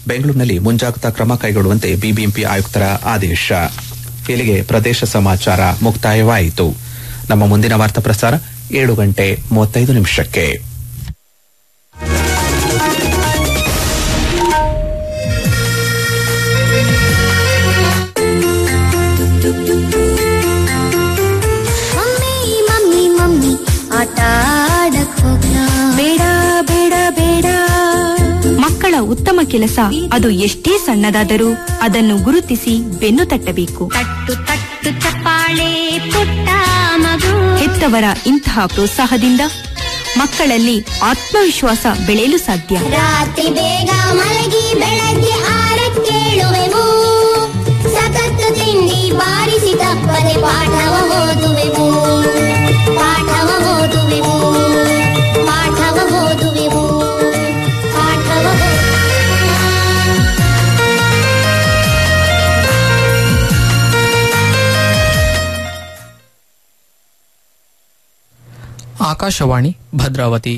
ಬೆಂಗಳೂರಿನಲ್ಲಿ ಮುಂಜಾಗ್ರತಾ ಕ್ರಮ ಕೈಗೊಳ್ಳುವಂತೆ ಬಿಬಿಎಂಪಿ ಆಯುಕ್ತರ ಆದೇಶ ಇಲ್ಲಿಗೆ ಪ್ರದೇಶ ಸಮಾಚಾರ ಮುಕ್ತಾಯವಾಯಿತು ನಮ್ಮ ಮುಂದಿನ ವಾರ್ತಾ ಪ್ರಸಾರ ಏಳು ಗಂಟೆ ಮೂವತ್ತೈದು ನಿಮಿಷಕ್ಕೆ ಮಮ್ಮಿ ಮಮ್ಮಿ ಮಮ್ಮಿ ಆಟ ಆಡಕ್ ಹೋಗ್ಲಾ ಬೇಡ ಬೇಡ ಬೇಡ ಮಕ್ಕಳ ಉತ್ತಮ ಕೆಲಸ ಅದು ಎಷ್ಟೇ ಸಣ್ಣದಾದರೂ ಅದನ್ನು ಗುರುತಿಸಿ ಬೆನ್ನು ತಟ್ಟಬೇಕು ತಟ್ಟು ತಟ್ಟು ಚಪ್ಪಾಳೆ ಪುಟ್ಟ ಮಗು ಹೆತ್ತವರ ಇಂತಹ ಪ್ರೋತ್ಸಾಹದಿಂದ ಮಕ್ಕಳಲ್ಲಿ ಆತ್ಮವಿಶ್ವಾಸ ಬೆಳೆಯಲು ಸಾಧ್ಯ ರಾತ್ರಿ ಬೇಗ ಮಲಗಿ ಬೆಳಗ್ಗೆ ಆರಕ್ಕೇಳುವೆವು ಸತತ ತಿಂಡಿ ಬಾರಿಸಿ ತಪ್ಪದೆ ಪಾಠವ ಓದುವೆವು ಪಾಠವ ಓದುವೆವು ಪಾಠವ ಓದುವೆವು ಪಾಠವ ಓದುವೆವು. ಆಕಾಶವಾಣಿ ಭದ್ರಾವತಿ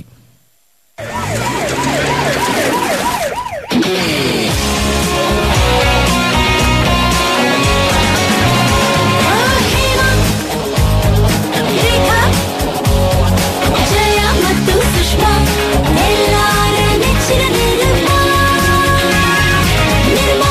ರೇಖಾ, ಜಯ ಮತ್ತು ಸುಷ್ಮಾ ಎಲ್ಲಾರ ನೆಚ್ಚಿನ ನಿರ್ಮಾ. ನಿರ್ಮಾ.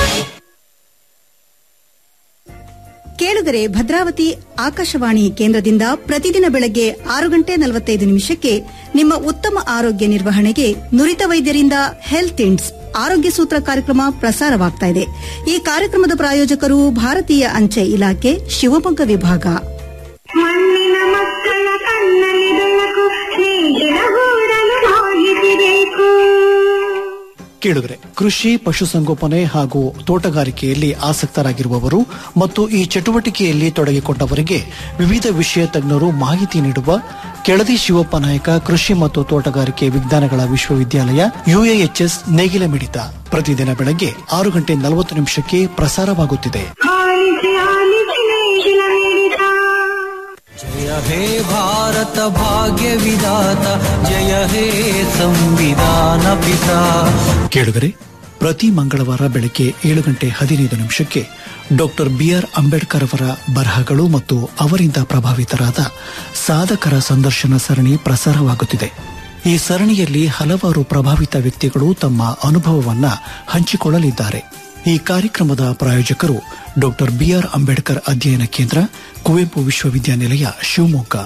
ಕೇಳುಗರೆ ಭದ್ರಾವತಿ ಆಕಾಶವಾಣಿ ಕೇಂದ್ರದಿಂದ ಪ್ರತಿದಿನ ಬೆಳಗ್ಗೆ ಆರು ಗಂಟೆ ನಲವತ್ತೈದು ನಿಮಿಷಕ್ಕೆ ನಿಮ್ಮ ಉತ್ತಮ ಆರೋಗ್ಯ ನಿರ್ವಹಣೆಗೆ ನುರಿತ ವೈದ್ಯರಿಂದ ಹೆಲ್ತ್ ಇಂಡ್ಸ್ ಆರೋಗ್ಯ ಸೂತ್ರ ಕಾರ್ಯಕ್ರಮ ಪ್ರಸಾರವಾಗ್ತಾ ಇದೆ ಈ ಕಾರ್ಯಕ್ರಮದ ಪ್ರಾಯೋಜಕರು ಭಾರತೀಯ ಅಂಚೆ ಇಲಾಖೆ ಶಿವಮೊಗ್ಗ ವಿಭಾಗ ಮಣ್ಣಿನ ಮಕ್ಕಳ ಕಣ್ಣಲ್ಲಿ ಬೆಳಕು ಸ್ನೇಹಿತರ ಗೂಡಲು ಹೋಗಿಸಿಬೇಕು ಕೇಳುಗರೆ ಕೃಷಿ ಪಶುಸಂಗೋಪನೆ ಹಾಗೂ ತೋಟಗಾರಿಕೆಯಲ್ಲಿ ಆಸಕ್ತರಾಗಿರುವವರು ಮತ್ತು ಈ ಚಟುವಟಿಕೆಯಲ್ಲಿ ತೊಡಗಿಕೊಂಡವರಿಗೆ ವಿವಿಧ ವಿಷಯ ತಜ್ಞರು ಮಾಹಿತಿ ನೀಡುವ ಕೆಳದಿ ಶಿವಪ್ಪ ನಾಯಕ ಕೃಷಿ ಮತ್ತು ತೋಟಗಾರಿಕೆ ವಿಜ್ಞಾನಗಳ ವಿಶ್ವವಿದ್ಯಾಲಯ ಯುಎಎಚ್ಎಸ್ ನೇಗಿಲ ಮಿಡಿತ ಪ್ರತಿದಿನ ಬೆಳಗ್ಗೆ ಆರು ಗಂಟೆ ನಲವತ್ತು ನಿಮಿಷಕ್ಕೆ ಪ್ರಸಾರವಾಗುತ್ತಿದೆ ಆಲಿಸಿ ಆಲಿಸಿ ನೇಗಿಲ ನೀಡಿದ जय हे भारत भाग्य विधाता जय हे संविधान पिता ಕೇಳುಗರೆ ಪ್ರತಿ ಮಂಗಳವಾರ ಬೆಳಗ್ಗೆ ಏಳು ಗಂಟೆ ಹದಿನೈದು ನಿಮಿಷಕ್ಕೆ ಡಾಕ್ಟರ್ ಬಿಆರ್ ಅಂಬೇಡ್ಕರ್ ಅವರ ಬರಹಗಳು ಮತ್ತು ಅವರಿಂದ ಪ್ರಭಾವಿತರಾದ ಸಾಧಕರ ಸಂದರ್ಶನ ಸರಣಿ ಪ್ರಸಾರವಾಗುತ್ತಿದೆ ಈ ಸರಣಿಯಲ್ಲಿ ಹಲವಾರು ಪ್ರಭಾವಿತ ವ್ಯಕ್ತಿಗಳು ತಮ್ಮ ಅನುಭವವನ್ನ ಹಂಚಿಕೊಳ್ಳಲಿದ್ದಾರೆ ಈ ಕಾರ್ಯಕ್ರಮದ ಪ್ರಾಯೋಜಕರು ಡಾಕ್ಟರ್ ಬಿಆರ್ ಅಂಬೇಡ್ಕರ್ ಅಧ್ಯಯನ ಕೇಂದ್ರ ಕುವೆಂಪು ವಿಶ್ವವಿದ್ಯಾನಿಲಯ ಶಿವಮೊಗ್ಗ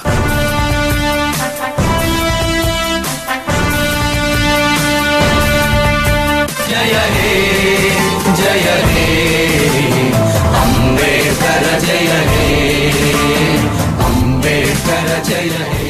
जय हे जय हे अम्बेडकर जय हे अम्बेडकर जय हे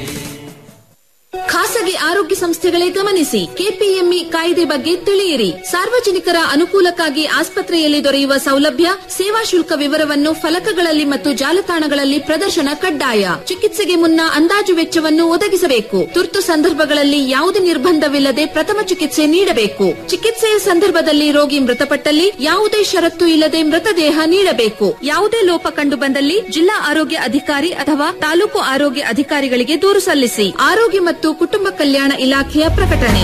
ಖಾಸಗಿ ಆರೋಗ್ಯ ಸಂಸ್ಥೆಗಳೇ ಗಮನಿಸಿ ಕೆಪಿಎಂಇ ಕಾಯ್ದೆ ಬಗ್ಗೆ ತಿಳಿಯಿರಿ ಸಾರ್ವಜನಿಕರ ಅನುಕೂಲಕ್ಕಾಗಿ ಆಸ್ಪತ್ರೆಯಲ್ಲಿ ದೊರೆಯುವ ಸೌಲಭ್ಯ ಸೇವಾ ಶುಲ್ಕ ವಿವರವನ್ನು ಫಲಕಗಳಲ್ಲಿ ಮತ್ತು ಜಾಲತಾಣಗಳಲ್ಲಿ ಪ್ರದರ್ಶನ ಕಡ್ಡಾಯ ಚಿಕಿತ್ಸೆಗೆ ಮುನ್ನ ಅಂದಾಜು ವೆಚ್ಚವನ್ನು ಒದಗಿಸಬೇಕು ತುರ್ತು ಸಂದರ್ಭಗಳಲ್ಲಿ ಯಾವುದೇ ನಿರ್ಬಂಧವಿಲ್ಲದೆ ಪ್ರಥಮ ಚಿಕಿತ್ಸೆ ನೀಡಬೇಕು ಚಿಕಿತ್ಸೆಯ ಸಂದರ್ಭದಲ್ಲಿ ರೋಗಿ ಮೃತಪಟ್ಟಲ್ಲಿ ಯಾವುದೇ ಷರತ್ತು ಇಲ್ಲದೆ ಮೃತದೇಹ ನೀಡಬೇಕು ಯಾವುದೇ ಲೋಪ ಕಂಡು ಬಂದಲ್ಲಿ ಜಿಲ್ಲಾ ಆರೋಗ್ಯ ಅಧಿಕಾರಿ ಅಥವಾ ತಾಲೂಕು ಆರೋಗ್ಯ ಅಧಿಕಾರಿಗಳಿಗೆ ದೂರು ಸಲ್ಲಿಸಿ ಆರೋಗ್ಯ ಮತ್ತು ಕುಟುಂಬ ಕಲ್ಯಾಣ ಇಲಾಖೆಯ ಪ್ರಕಟಣೆ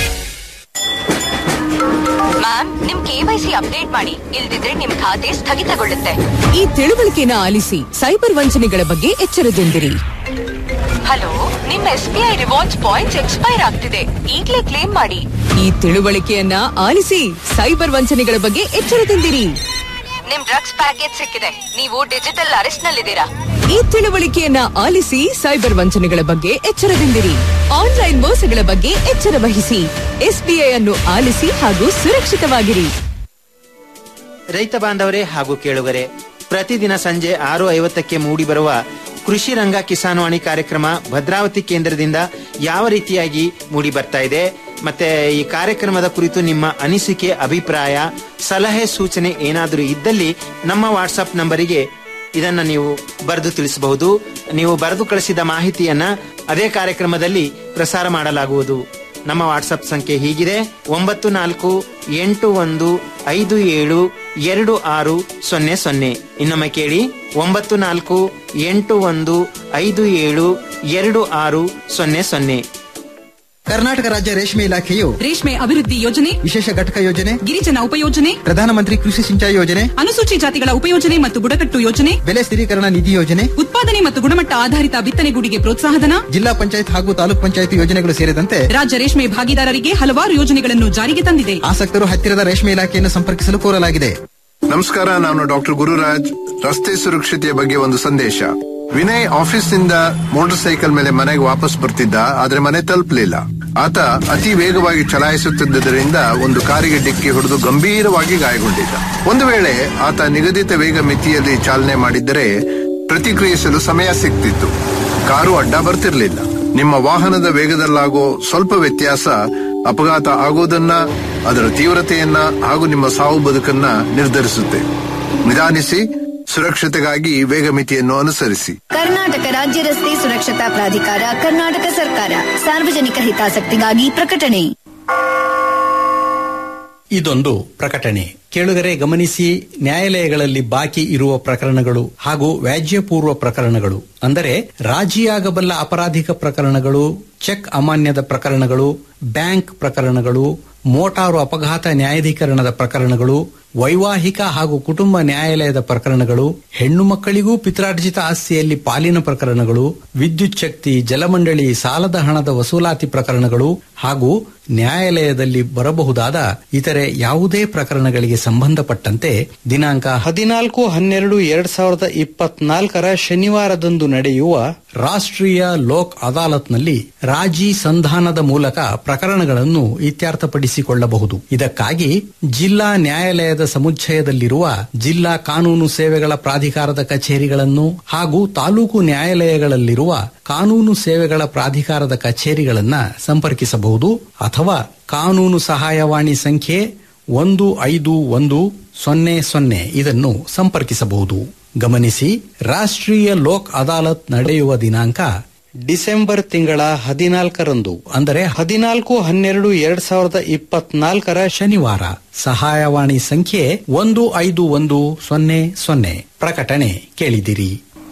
ಮ್ಯಾಮ್ ನಿಮ್ ಕೆವೈಸಿ ಅಪ್ಡೇಟ್ ಮಾಡಿ ಇಲ್ದಿದ್ರೆ ನಿಮ್ ಖಾತೆ ಸ್ಥಗಿತಗೊಳ್ಳುತ್ತೆ ಈ ತಿಳುವಳಿಕೆನ ಆಲಿಸಿ ಸೈಬರ್ ವಂಚನೆಗಳ ಬಗ್ಗೆ ಎಚ್ಚರದಿಂದಿರಿ ಹಲೋ ನಿಮ್ S B I rewards points expire ಆಗ್ತಿದೆ ಈಗ್ಲೇ ಕ್ಲೇಮ್ ಮಾಡಿ ಈ ತಿಳುವಳಿಕೆಯನ್ನ ಆಲಿಸಿ ಸೈಬರ್ ವಂಚನೆಗಳ ಬಗ್ಗೆ ಎಚ್ಚರದಿಂದಿರಿ ನಿಮ್ ಡ್ರಗ್ಸ್ ಪ್ಯಾಕೇಜ್ ಸಿಕ್ಕಿದೆ ನೀವು ಡಿಜಿಟಲ್ ಅರೆಸ್ಟ್ ನಲ್ಲಿದ್ದೀರಾ ಈ ತಿಳುವಳಿಕೆಯನ್ನ ಆಲಿಸಿ ಸೈಬರ್ ವಂಚನೆಗಳ ಬಗ್ಗೆ ಎಚ್ಚರದಿಂದಿರಿ ಆನ್ಲೈನ್ ಮೋಸಗಳ ಬಗ್ಗೆ ಎಚ್ಚರ ವಹಿಸಿ ಎಸ್ಬಿಐ ಅನ್ನು ಆಲಿಸಿ ಹಾಗೂ ಸುರಕ್ಷಿತವಾಗಿರಿ ರೈತ ಬಾಂಧವರೇ ಹಾಗೂ ಕೇಳುಗರೆ ಪ್ರತಿದಿನ ಸಂಜೆ ಆರು ಐವತ್ತಕ್ಕೆ ಮೂಡಿಬರುವ ಕೃಷಿ ರಂಗ ಕಿಸಾನ್ವಾಣಿ ಕಾರ್ಯಕ್ರಮ ಭದ್ರಾವತಿ ಕೇಂದ್ರದಿಂದ ಯಾವ ರೀತಿಯಾಗಿ ಮೂಡಿ ಬರ್ತಾ ಇದೆ ಮತ್ತೆ ಈ ಕಾರ್ಯಕ್ರಮದ ಕುರಿತು ನಿಮ್ಮ ಅನಿಸಿಕೆ ಅಭಿಪ್ರಾಯ ಸಲಹೆ ಸೂಚನೆ ಏನಾದರೂ ಇದ್ದಲ್ಲಿ ನಮ್ಮ ವಾಟ್ಸಪ್ ನಂಬರಿಗೆ ಇದನ್ನ ನೀವು ಬರೆದು ತಿಳಿಸಬಹುದು ನೀವು ಬರೆದು ಕಳಿಸಿದ ಮಾಹಿತಿಯನ್ನ ಅದೇ ಕಾರ್ಯಕ್ರಮದಲ್ಲಿ ಪ್ರಸಾರ ಮಾಡಲಾಗುವುದು ನಮ್ಮ ವಾಟ್ಸಪ್ ಸಂಖ್ಯೆ ಹೀಗಿದೆ ಒಂಬತ್ತು ನಾಲ್ಕು ಎಂಟು ಒಂದು ಐದು ಏಳು ಎರಡು ಆರು ಸೊನ್ನೆ ಸೊನ್ನೆ ಇನ್ನೊಮ್ಮೆ ಕೇಳಿ ಒಂಬತ್ತು ನಾಲ್ಕು ಎಂಟು ಒಂದು ಐದು ಏಳು ಎರಡು ಆರು ಸೊನ್ನೆ ಸೊನ್ನೆ ಕರ್ನಾಟಕ ರಾಜ್ಯ ರೇಷ್ಮೆ ಇಲಾಖೆಯು ರೇಷ್ಮೆ ಅಭಿವೃದ್ಧಿ ಯೋಜನೆ ವಿಶೇಷ ಘಟಕ ಯೋಜನೆ ಗಿರಿಜನ ಉಪಯೋಜನೆ ಪ್ರಧಾನಮಂತ್ರಿ ಕೃಷಿ ಸಿಂಚಾಯಿ ಯೋಜನೆ ಅನುಸೂಚಿ ಜಾತಿಗಳ ಉಪಯೋಜನೆ ಮತ್ತು ಬುಡಕಟ್ಟು ಯೋಜನೆ ಬೆಲೆ ಸ್ಥಿರೀಕರಣ ನಿಧಿ ಯೋಜನೆ ಉತ್ಪಾದನೆ ಮತ್ತು ಗುಣಮಟ್ಟ ಆಧಾರಿತ ಬಿತ್ತನೆಗೂಡಿಗೆ ಪ್ರೋತ್ಸಾಹಧನ ಜಿಲ್ಲಾ ಪಂಚಾಯತ್ ಹಾಗೂ ತಾಲೂಕ್ ಪಂಚಾಯತ್ ಯೋಜನೆಗಳು ಸೇರಿದಂತೆ ರಾಜ್ಯ ರೇಷ್ಮೆ ಭಾಗಿದಾರರಿಗೆ ಹಲವಾರು ಯೋಜನೆಗಳನ್ನು ಜಾರಿಗೆ ತಂದಿದೆ ಆಸಕ್ತರು ಹತ್ತಿರದ ರೇಷ್ಮೆ ಇಲಾಖೆಯನ್ನು ಸಂಪರ್ಕಿಸಲು ಕೋರಲಾಗಿದೆ ನಮಸ್ಕಾರ ನಾನು ಡಾಕ್ಟರ್ ಗುರುರಾಜ್ ರಸ್ತೆ ಸುರಕ್ಷತೆಯ ಬಗ್ಗೆ ಒಂದು ಸಂದೇಶ ವಿನಯ್ ಆಫೀಸ್ನಿಂದ ಮೋಟಾರ್ ಸೈಕಲ್ ಮೇಲೆ ಮನೆಗೆ ವಾಪಸ್ ಬರ್ತಿದ್ದ ಆದ್ರೆ ಮನೆ ತಲುಪಲಿಲ್ಲ ಆತ ಅತಿ ವೇಗವಾಗಿ ಚಲಾಯಿಸುತ್ತಿದ್ದರಿಂದ ಒಂದು ಕಾರಿಗೆ ಡಿಕ್ಕಿ ಹೊಡೆದು ಗಂಭೀರವಾಗಿ ಗಾಯಗೊಂಡಿದ್ದ ಒಂದು ವೇಳೆ ಆತ ನಿಗದಿತ ವೇಗ ಮಿತಿಯಲ್ಲಿ ಚಾಲನೆ ಮಾಡಿದ್ದರೆ ಪ್ರತಿಕ್ರಿಯಿಸಲು ಸಮಯ ಸಿಗ್ತಿತ್ತು ಕಾರು ಅಡ್ಡ ಬರ್ತಿರ್ಲಿಲ್ಲ ನಿಮ್ಮ ವಾಹನದ ವೇಗದಲ್ಲಾಗೋ ಸ್ವಲ್ಪ ವ್ಯತ್ಯಾಸ ಅಪಘಾತ ಆಗೋದನ್ನ ಅದರ ತೀವ್ರತೆಯನ್ನ ಹಾಗೂ ನಿಮ್ಮ ಸಾವು ಬದುಕನ್ನ ನಿರ್ಧರಿಸುತ್ತೆ ನಿಧಾನಿಸಿ ಸುರಕ್ಷತೆಗಾಗಿ ವೇಗ ಮಿತಿಯನ್ನು ಅನುಸರಿಸಿ ಕರ್ನಾಟಕ ರಾಜ್ಯ ರಸ್ತೆ ಸುರಕ್ಷತಾ ಪ್ರಾಧಿಕಾರ ಕರ್ನಾಟಕ ಸರ್ಕಾರ ಸಾರ್ವಜನಿಕ ಹಿತಾಸಕ್ತಿಗಾಗಿ ಪ್ರಕಟಣೆ ಇದೊಂದು ಪ್ರಕಟಣೆ ಕೇಳುಗರೆ ಗಮನಿಸಿ ನ್ಯಾಯಾಲಯಗಳಲ್ಲಿ ಬಾಕಿ ಇರುವ ಪ್ರಕರಣಗಳು ಹಾಗೂ ವ್ಯಾಜ್ಯಪೂರ್ವ ಪ್ರಕರಣಗಳು ಅಂದರೆ ರಾಜಿಯಾಗಬಲ್ಲ ಅಪರಾಧಿಕ ಪ್ರಕರಣಗಳು ಚೆಕ್ ಅಮಾನ್ಯದ ಪ್ರಕರಣಗಳು ಬ್ಯಾಂಕ್ ಪ್ರಕರಣಗಳು ಮೋಟಾರು ಅಪಘಾತ ನ್ಯಾಯಾಧೀಕರಣದ ಪ್ರಕರಣಗಳು ವೈವಾಹಿಕ ಹಾಗೂ ಕುಟುಂಬ ನ್ಯಾಯಾಲಯದ ಪ್ರಕರಣಗಳು ಹೆಣ್ಣು ಮಕ್ಕಳಿಗೂ ಪಿತ್ರಾರ್ಜಿತ ಆಸ್ತಿಯಲ್ಲಿ ಪಾಲಿನ ಪ್ರಕರಣಗಳು ವಿದ್ಯುತ್ ಶಕ್ತಿ ಜಲಮಂಡಳಿ ಸಾಲದ ಹಣದ ವಸೂಲಾತಿ ಪ್ರಕರಣಗಳು ಹಾಗೂ ನ್ಯಾಯಾಲಯದಲ್ಲಿ ಬರಬಹುದಾದ ಇತರೆ ಯಾವುದೇ ಪ್ರಕರಣಗಳಿಗೆ ಸಂಬಂಧಪಟ್ಟಂತೆ ದಿನಾಂಕ ಹದಿನಾಲ್ಕು ಹನ್ನೆರಡು ಎರಡ್ ಸಾವಿರದ ಇಪ್ಪತ್ನಾಲ್ಕರ ಶನಿವಾರದಂದು ನಡೆಯುವ ರಾಷ್ಟ್ರೀಯ ಲೋಕ್ ಅದಾಲತ್ನಲ್ಲಿ ರಾಜಿ ಸಂಧಾನದ ಮೂಲಕ ಪ್ರಕರಣಗಳನ್ನು ಇತ್ಯರ್ಥಪಡಿಸಿಕೊಳ್ಳಬಹುದು ಇದಕ್ಕಾಗಿ ಜಿಲ್ಲಾ ನ್ಯಾಯಾಲಯದ ಸಮುಚ್ಚಯದಲ್ಲಿರುವ ಜಿಲ್ಲಾ ಕಾನೂನು ಸೇವೆಗಳ ಪ್ರಾಧಿಕಾರದ ಕಚೇರಿಗಳನ್ನು ಹಾಗೂ ತಾಲೂಕು ನ್ಯಾಯಾಲಯಗಳಲ್ಲಿರುವ ಕಾನೂನು ಸೇವೆಗಳ ಪ್ರಾಧಿಕಾರದ ಕಚೇರಿಗಳನ್ನು ಸಂಪರ್ಕಿಸಬಹುದು ಅಥವಾ ಕಾನೂನು ಸಹಾಯವಾಣಿ ಸಂಖ್ಯೆ ಒಂದು ಐದು ಒಂದು ಸೊನ್ನೆ ಸೊನ್ನೆ ಇದನ್ನು ಸಂಪರ್ಕಿಸಬಹುದು ಗಮನಿಸಿ ರಾಷ್ಟ್ರೀಯ ಲೋಕ್ ಅದಾಲತ್ ನಡೆಯುವ ದಿನಾಂಕ ಡಿಸೆಂಬರ್ ತಿಂಗಳ ಹದಿನಾಲ್ಕರಂದು ಅಂದರೆ ಹದಿನಾಲ್ಕು ಹನ್ನೆರಡು ಎರಡ್ ಸಾವಿರದ ಇಪ್ಪತ್ನಾಲ್ಕರ ಶನಿವಾರ ಸಹಾಯವಾಣಿ ಸಂಖ್ಯೆ ಒಂದು ಐದು ಒಂದು ಸೊನ್ನೆ ಸೊನ್ನೆ ಪ್ರಕಟಣೆ ಕೇಳಿದಿರಿ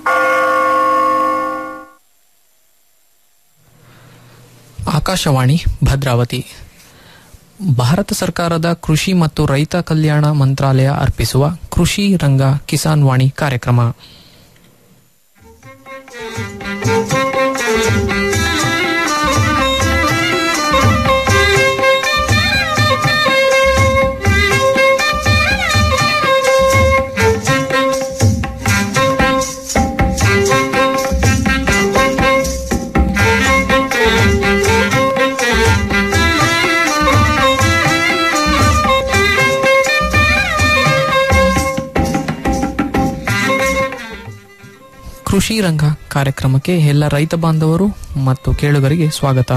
ಆಕಾಶವಾಣಿ ಭದ್ರಾವತಿ ಭಾರತ ಸರ್ಕಾರದ ಕೃಷಿ ಮತ್ತು ರೈತ ಕಲ್ಯಾಣ ಮಂತ್ರಾಲಯ ಅರ್ಪಿಸುವ ಕೃಷಿ ರಂಗ ಕಿಸಾನ್ ವಾಣಿ ಕಾರ್ಯಕ್ರಮ ಕೃಷಿ ರಂಗ ಕಾರ್ಯಕ್ರಮಕ್ಕೆ ಎಲ್ಲ ರೈತ ಬಾಂಧವರು ಮತ್ತು ಕೇಳುಗರಿಗೆ ಸ್ವಾಗತ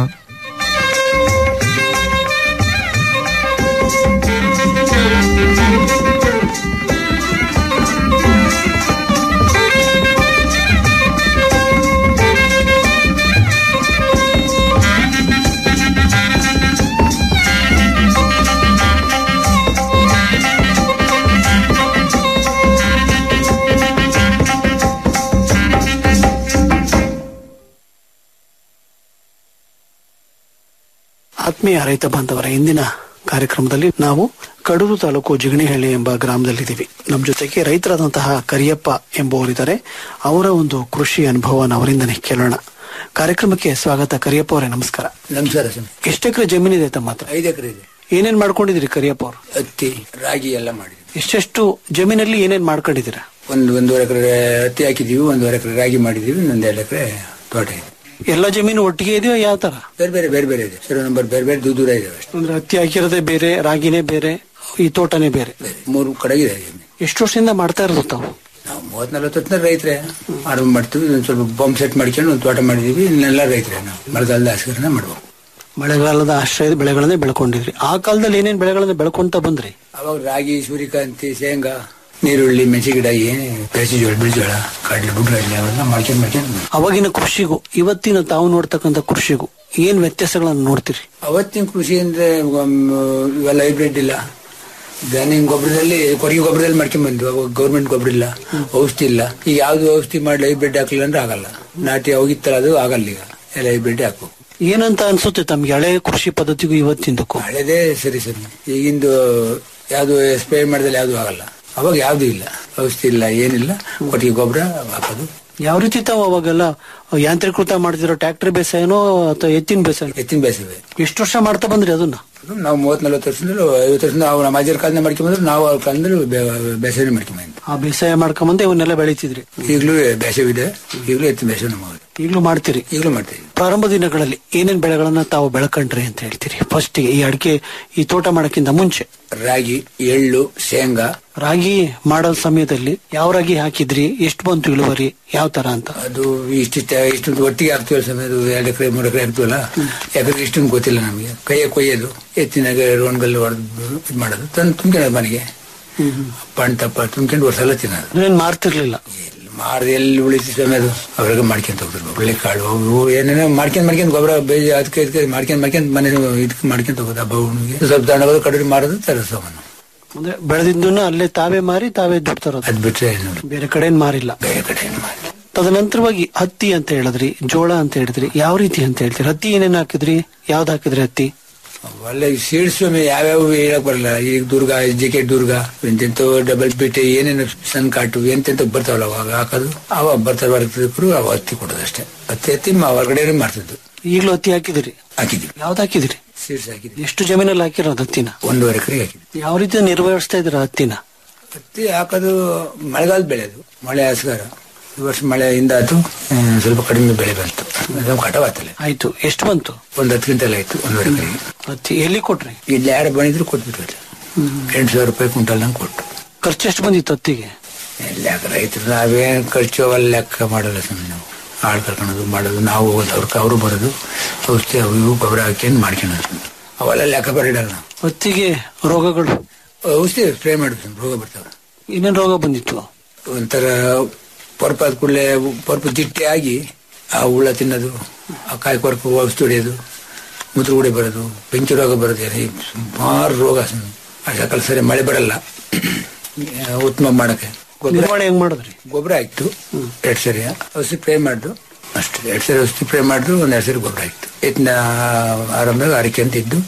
ಆತ್ಮೀಯ ರೈತ ಬಾಂಧವರ ಇಂದಿನ ಕಾರ್ಯಕ್ರಮದಲ್ಲಿ ನಾವು ಕಡೂರು ತಾಲೂಕು ಜಿಗಣಿಹಳ್ಳಿ ಎಂಬ ಗ್ರಾಮದಲ್ಲಿದ್ದೀವಿ ನಮ್ಮ ಜೊತೆಗೆ ರೈತರಾದಂತಹ ಕರಿಯಪ್ಪ ಎಂಬುವರಿದ್ದಾರೆ ಅವರ ಒಂದು ಕೃಷಿ ಅನುಭವವನ್ನು ಅವರಿಂದನೇ ಕೇಳೋಣ ಕಾರ್ಯಕ್ರಮಕ್ಕೆ ಸ್ವಾಗತ ಕರಿಯಪ್ಪ ಅವರೇ ನಮಸ್ಕಾರ ನಮಸ್ಕಾರ ಸರ್ ಎಷ್ಟು ಎಕರೆ ಜಮೀನಿದೆ ತಮ್ಮ ಹತ್ರ ಐದು ಎಕರೆ ಇದೆ ಏನೇನ್ ಮಾಡ್ಕೊಂಡಿದ್ದೀರಿ ಕರಿಯಪ್ಪ ಅವರು ಹತ್ತಿ ರಾಗಿ ಎಲ್ಲ ಮಾಡಿದ್ವಿ ಎಷ್ಟೆಷ್ಟು ಜಮೀನಲ್ಲಿ ಏನೇನ್ ಮಾಡ್ಕೊಂಡಿದ್ದೀರಾ ಒಂದು ಒಂದೂವರೆ ಎಕರೆ ಹತ್ತಿ ಹಾಕಿದೀವಿ ಒಂದೂವರೆ ಎಕರೆ ರಾಗಿ ಮಾಡಿದೀವಿ ಇನ್ನೊಂದು ಎರಡು ಎಕರೆ ತೋಟ ಇದೆ ಎಲ್ಲ ಜಮೀನು ಒಟ್ಟಿಗೆ ಇದೆಯೋ ಯಾವ ತರ ಬೇರೆ ಬೇರೆ ಬೇರೆ ಬೇರೆ ಇದೆ ಸರ್ ನಂಬರ್ ಬೇರೆ ಬೇರೆ ದೂರ ದೂರ ಇದಾವೆ ಅಷ್ಟೇ ಅಂದ್ರೆ ಹತ್ತಿ ಹಾಕಿರೋದೇ ಬೇರೆ ರಾಗಿನೇ ಬೇರೆ ಈ ತೋಟನೇ ಬೇರೆ ಮೂರು ಕಡೆಗಿದೆ ಎಷ್ಟು ವರ್ಷದಿಂದ ಮಾಡ್ತಾ ಇರೋದು ತಾವು ನಾವು ಮೂವತ್ ನಲ್ವತ್ತು ವರ್ಷದ ರೈತರೇ ಆರಂಭ ಮಾಡ್ತೀವಿ ಒಂದು ಸ್ವಲ್ಪ ಬಂಪ್ ಸೆಟ್ ಮಾಡ್ಕೊಂಡು ಒಂದು ತೋಟ ಮಾಡಿದೀವಿ ಇನ್ನೆಲ್ಲ ರೈತರೇ ನಾವು ಮಳೆಗಾಲದ ಆಶ್ರಯನ ಮಾಡ್ಬೇಕು ಮಳೆಗಾಲದ ಆಶ್ರಯದ ಬೆಳೆಗಳನ್ನೇ ಬೆಳ್ಕೊಂಡಿದ್ರಿ ಆ ಕಾಲದಲ್ಲಿ ಏನೇನ್ ಬೆಳೆಗಳನ್ನ ಬೆಳ್ಕೊಂತ ಬಂದ್ರಿ ಅವಾಗ ರಾಗಿ ಸೂರ್ಯಕಾಂತಿ ಶೇಂಗಾ ನೀರುಳ್ಳಿ ಮೆಣಸಿ ಗಿಡ ಏನು ಬೇಸಿ ಜೋಳ ಬಿಳಿಜೋಳ ಕಡಲೆ ಬುಡ್ಗಡ್ಲೆ ಅವೆಲ್ಲ ಮಾಡ್ಕೊಂಡು ಮಾಡ್ಕೊಂಡು ಅವಾಗಿನ ಕೃಷಿಗೂ ಇವತ್ತಿನ ತಾವು ನೋಡ್ತಕ್ಕಂಥ ಕೃಷಿಗೂ ಏನ್ ವ್ಯತ್ಯಾಸಗಳನ್ನ ನೋಡ್ತೀರಿ ಅವತ್ತಿನ ಕೃಷಿ ಅಂದ್ರೆ ಉಮ್, ಇವೆಲ್ಲ ಹೈಬ್ರಿಡ್ ಇಲ್ಲ ದನಿಂಗ್ ಗೊಬ್ಬರದಲ್ಲಿ ಕೊರಗಿ ಗೊಬ್ಬರದಲ್ಲಿ ಮಾಡ್ಕೊಂಡ್ ಬಂದ್ವಿ ಅವಾಗ ಗೌರ್ಮೆಂಟ್ ಗೊಬ್ಬರ ಇಲ್ಲ ಔಷಧಿ ಇಲ್ಲ ಈಗ ಯಾವ್ದು ಔಷಧಿ ಮಾಡಿ ಹೈಬ್ರಿಡ್ ಹಾಕ್ಲಿಲ್ಲ ಅಂದ್ರೆ ಆಗಲ್ಲ ನಾಟಿ ಹೋಗಿತ್ತಲ್ಲ ಅದು ಆಗಲ್ಲ ಈಗ ಎಲ್ಲ ಹೈಬ್ರಿಡ್ ಹಾಕ್ಬೇಕು ಏನಂತ ಅನ್ಸುತ್ತೆ ತಮ್ಗೆ ಹಳೆ ಕೃಷಿ ಪದ್ಧತಿಗೂ ಇವತ್ತಿಂದಕ್ಕೂ ಹಳೆದೇ ಸರಿ ಸರಿ ಈಗಿಂದು ಯಾವ್ದು ಸ್ಪ್ರೇ ಮಾಡಿದ್ರೆ ಯಾವ್ದು ಆಗಲ್ಲ ಅವಾಗ ಯಾವ್ದು ಇಲ್ಲ ಔಷಧಿ ಇಲ್ಲ ಏನಿಲ್ಲ ಕೊಟ್ಟಿಗೆ ಗೊಬ್ಬರ ಹಾಕೋದು ಯಾವ ರೀತಿ ತಾವು ಅವಾಗೆಲ್ಲ ಯಾಂತ್ರೀಕೃತ ಮಾಡ್ತಿರೋ ಟ್ರ್ಯಾಕ್ಟರ್ ಬೇಸಾಯನೋ ಅಥವಾ ಎತ್ತಿನ ಬೇಸಾಯ ಎತ್ತಿನ ಬೇಸಿವೆ ಎಷ್ಟು ವರ್ಷ ಮಾಡ್ತಾ ಬಂದ್ರಿ ಅದನ್ನ ನಾವು ಮೂವತ್ ನಲ್ವತ್ತು ವರ್ಷದಿಂದ ಐವತ್ತು ವರ್ಷದಿಂದ ನಾವು ನಮ್ಮ ಅಜ್ಜರ ಕಾಲದಿಂದ ಮಾಡ್ಕೊಂಡ್ಬಂದ್ರೆ ನಾವು ಅವ್ರ ಕಾಲದಲ್ಲಿ ಬೇಸಾಯ ಮಾಡ್ಕೊಂಬಂದ್ವಿ ಆ ಬೇಸಾಯ ಮಾಡ್ಕೊಂಬಂದೆ ಇವನ್ನೆಲ್ಲ ಬೆಳಿತಿದ್ರಿ ಈಗಲೂ ಬೇಸವಿದೆ ಈಗಲೂ ಎತ್ತಿನ ಬೇಸಾಯ ನಮ್ಮ ಈಗಲೂ ಮಾಡ್ತೀರಿ ಈಗಲೂ ಮಾಡ್ತೀವಿ ಪ್ರಾರಂಭ ದಿನಗಳಲ್ಲಿ ಏನೇನ್ ಬೆಳೆಗಳನ್ನ ತಾವು ಬೆಳಕಂಡ್ರಿ ಅಂತ ಹೇಳ್ತೀರಿ ಫಸ್ಟ್ ಈ ಅಡಿಕೆ ಈ ತೋಟ ಮಾಡಕ್ಕಿಂತ ಮುಂಚೆ ರಾಗಿ ಎಳ್ಳು ಶೇಂಗಾ ರಾಗಿ ಮಾಡೋ ಸಮಯದಲ್ಲಿ ಯಾವ ರಾಗಿ ಹಾಕಿದ್ರಿ ಎಷ್ಟು ಬಂತು ಇಳುವರಿ ಯಾವ ತರ ಅಂತ ಅದು ಇಷ್ಟಿಷ್ಟ ಇಷ್ಟೊಂದು ಒಟ್ಟಿಗೆ ಹಾಕ್ತೀವಲ್ಲ ಸಮಯ ಎರಡು ಎಕರೆ ಮೂರು ಎಕರೆ ಹಾಕ್ತೀವಲ್ಲ ಯಾಕಂದ್ರೆ ಇಷ್ಟೊಂದು ಗೊತ್ತಿಲ್ಲ ನಮಗೆ ಕೈಯ ಕೊಯ್ಯೋದು ಎತ್ತಿನಾಗ ರೋಣ್ಗಲ್ಲು ಹೊಡೆದು ಇದು ಮಾಡೋದು ತಂದು ತುಂಬ್ಕೊಂಡು ಮನೆಗೆ ಪಣ್ ತಪ್ಪ ತುಂಬ್ಕೊಂಡು ವರ್ಷ ಎಲ್ಲ ತಿನ್ನೋದು ಏನ್ ಮಾರ್ತಿರ್ಲಿಲ್ಲ ಮಾರ್ದು ಎಲ್ಲಿ ಉಳಿಸಿ ಸಮಯ ಅದು ಅವ್ರಿಗೆ ಮಾಡ್ಕೊಂತ ಹೋಗ್ತಾರೆ ಒಳ್ಳೆ ಕಾಳು ಅವು ಏನೇನೋ ಮಾಡ್ಕೊಂಡ್ ಮಾಡ್ಕೊಂಡ್ ಗೊಬ್ಬರ ಬೇಜ ಅದಕ್ಕೆ ಇದಕ್ಕೆ ಮಾಡ್ಕೊಂಡ್ ಮಾಡ್ಕೊಂಡ್ ಮನೆ ಇದಕ್ಕೆ ಮಾಡ್ಕೊಂತ ಹೋಗೋದು ಹಬ್ಬ ಹುಣ್ಣಿಗೆ ಸ್ವಲ್ಪ ತಗೊಂಡೋಗೋದು ಕಡಿಮೆ ಮಾರೋದು ತರಿಸೋವನ್ನು ಅಂದ್ರೆ ಬೆಳೆದಿದ್ದನ್ನ ಅಲ್ಲೇ ತಾವೇ ಮಾರಿ ತಾವೇ ದುಡ್ಡು ತರೋದು ಅದ್ ಬಿಟ್ರೆ ಏನು ಬೇರೆ ಕಡೆ ಏನ್ ಮಾರಿಲ್ಲ ಬೇರೆ ಕಡೆ ಏನು ಮಾಡಿ ತದನಂತರವಾಗಿ ಹತ್ತಿ ಅಂತ ಹೇಳಿದ್ರಿ ಜೋಳ ಅಂತ ಹೇಳಿದ್ರಿ ಯಾವ ರೀತಿ ಅಂತ ಹೇಳ್ತೀರಿ ಹತ್ತಿ ಏನೇನ್ ಹಾಕಿದ್ರಿ ಯಾವ್ದು ಹಾಕಿದ್ರಿ ಹತ್ತಿ ಒಳ್ಳೆ ಸೀಡ್ಸ್ ಯಾವ್ಯಾವ ಹೇಳಕ್ ಬರಲ್ಲ ಈಗ ದುರ್ಗ ಜೆ ದುರ್ಗ ಎಂತೆಂತ ಡಬಲ್ ಬಿಟ್ಟೆ ಏನೇನು ಸಣ್ಣ ಕಾಟು ಎಂತೆಂತ ಬರ್ತಾವಲ್ಲ ಅವಾಗ ಹಾಕೋದು ಅವಾಗ ಬರ್ತಾರೆ ಬರ್ತಿದ್ರು ಅವಾಗ ಹತ್ತಿ ಕೊಡೋದು ಅಷ್ಟೇ ಹತ್ತಿ ಹತ್ತಿ ಮ- ಹೊರಗಡೆ ಮಾಡ್ತಿದ್ದು ಈಗಲೂ ಹತ್ತಿ ಹಾಕಿದಿರಿ ಹಾಕಿದ್ವಿ ಯಾವ್ದು ಹಾಕಿದಿರಿ ಸೀಡ್ಸ್ ಹಾಕಿದ್ವಿ ಎಷ್ಟು ಜಮೀನಲ್ಲಿ ಹಾಕಿರೋದು ಹತ್ತಿನ ಒಂದೂವರೆ ಎಕರೆ ಹಾಕಿದ್ವಿ ಯಾವ ರೀತಿ ನಿರ್ವಹಿಸ್ತಾ ಇದ್ರ ಹತ್ತಿನ ಹತ್ತಿ ಹಾಕೋದು ಮಳೆಗಾಲದ ಬೆಳೆ ಅದು ಮಳೆ ಹಸ್ಗಾರ ಈ ವರ್ಷ ಮಳೆಯಿಂದ ಅದು ಆ, ಸ್ವಲ್ಪ ಕಡಿಮೆ ಬೆಳೆ ಬಂತು ಅದು ಕಟವಾತಲ್ಲ ಆಯ್ತು ಎಷ್ಟು ಬಂತು ಒಂದ್ ಹತ್ತು ಕ್ವಿಂಟಲ್ ಆಯ್ತು ಒಂದೂವರೆ ಎಕರೆಗೆ ಹತ್ತಿ ಎಲ್ಲಿ ಕೊಟ್ರಿ ಇಲ್ಲಿ ಯಾರು ಬಂದಿದ್ರು ಕೊಟ್ಬಿಟ್ರು ಎಂಟು ಸಾವಿರ ರೂಪಾಯಿ ಕ್ವಿಂಟಲ್ ನಂಗೆ ಕೊಟ್ಟು ಖರ್ಚು ಎಷ್ಟು ಬಂದಿತ್ತು ಹತ್ತಿಗೆ ಎಲ್ಲ ರೈತರು ನಾವೇನ್ ಖರ್ಚು ಅವೆಲ್ಲ ಲೆಕ್ಕ ಮಾಡಲ್ಲ ಸುಮ್ಮನೆ ನಾವು ಆಳ್ ಕರ್ಕೊಳೋದು ಮಾಡೋದು ನಾವು ಹೋಗೋದು ಅವ್ರ ಅವರು ಬರೋದು ಔಷಧಿ ಅವು ಇವು ಗೊಬ್ಬರ ಹಾಕ್ಯಂಡು ಮಾಡ್ಕೊಳೋದು ಅವೆಲ್ಲ ಲೆಕ್ಕ ಬರಿಡಲ್ಲ ನಾವು ಹತ್ತಿಗೆ ರೋಗಗಳು ಔಷಧಿ ಸ್ಪ್ರೇ ಮಾಡೋದು ರೋಗ ಬರ್ತಾವೆ ಏನೇನ್ ರೋಗ ಬಂದಿತ್ತು ಒಂಥರ ಪರ್ಪಾದ ಕೂಡಲೇ ಪರ್ಪ ಜಿಟ್ಟಿ ಆಗಿ ಆ ಹುಳ ತಿನ್ನೋದು ಆ ಕಾಯಿ ಕೊರಕು ಔಷಧಿ ಹೊಡೆಯೋದು ಮೂತ್ರಗುಡೆ ಬರೋದು ಬೆಂಕಿ ರೋಗ ಬರೋದು ಏನೇ ಸುಮಾರು ರೋಗ ಆ ಸಕಾಲ ಸರಿ ಮಳೆ ಬರಲ್ಲ ಉತ್ತಮ ಮಾಡಕ್ಕೆ ಗೊಬ್ಬರ ನಿರ್ವಹಣೆ ಹೆಂಗ್ ಮಾಡಿದ್ರಿ ಗೊಬ್ಬರ ಆಯ್ತು ಎರಡ್ ಸರಿ ಔಷಧಿ ಸ್ಪ್ರೇ ಮಾಡ್ದು ಅಷ್ಟೇ ಎರಡ್ ಸರಿ ಔಷಧಿ ಸ್ಪ್ರೇ ಮಾಡ್ದು ಒಂದ್ ಎರಡ್ ಸರಿ ಗೊಬ್ಬರ ಆಯ್ತು ಎತ್ತಿನ ಆರಂಭದಾಗ ಅರಿಕೆ ಅಂತ ಇದ್ದು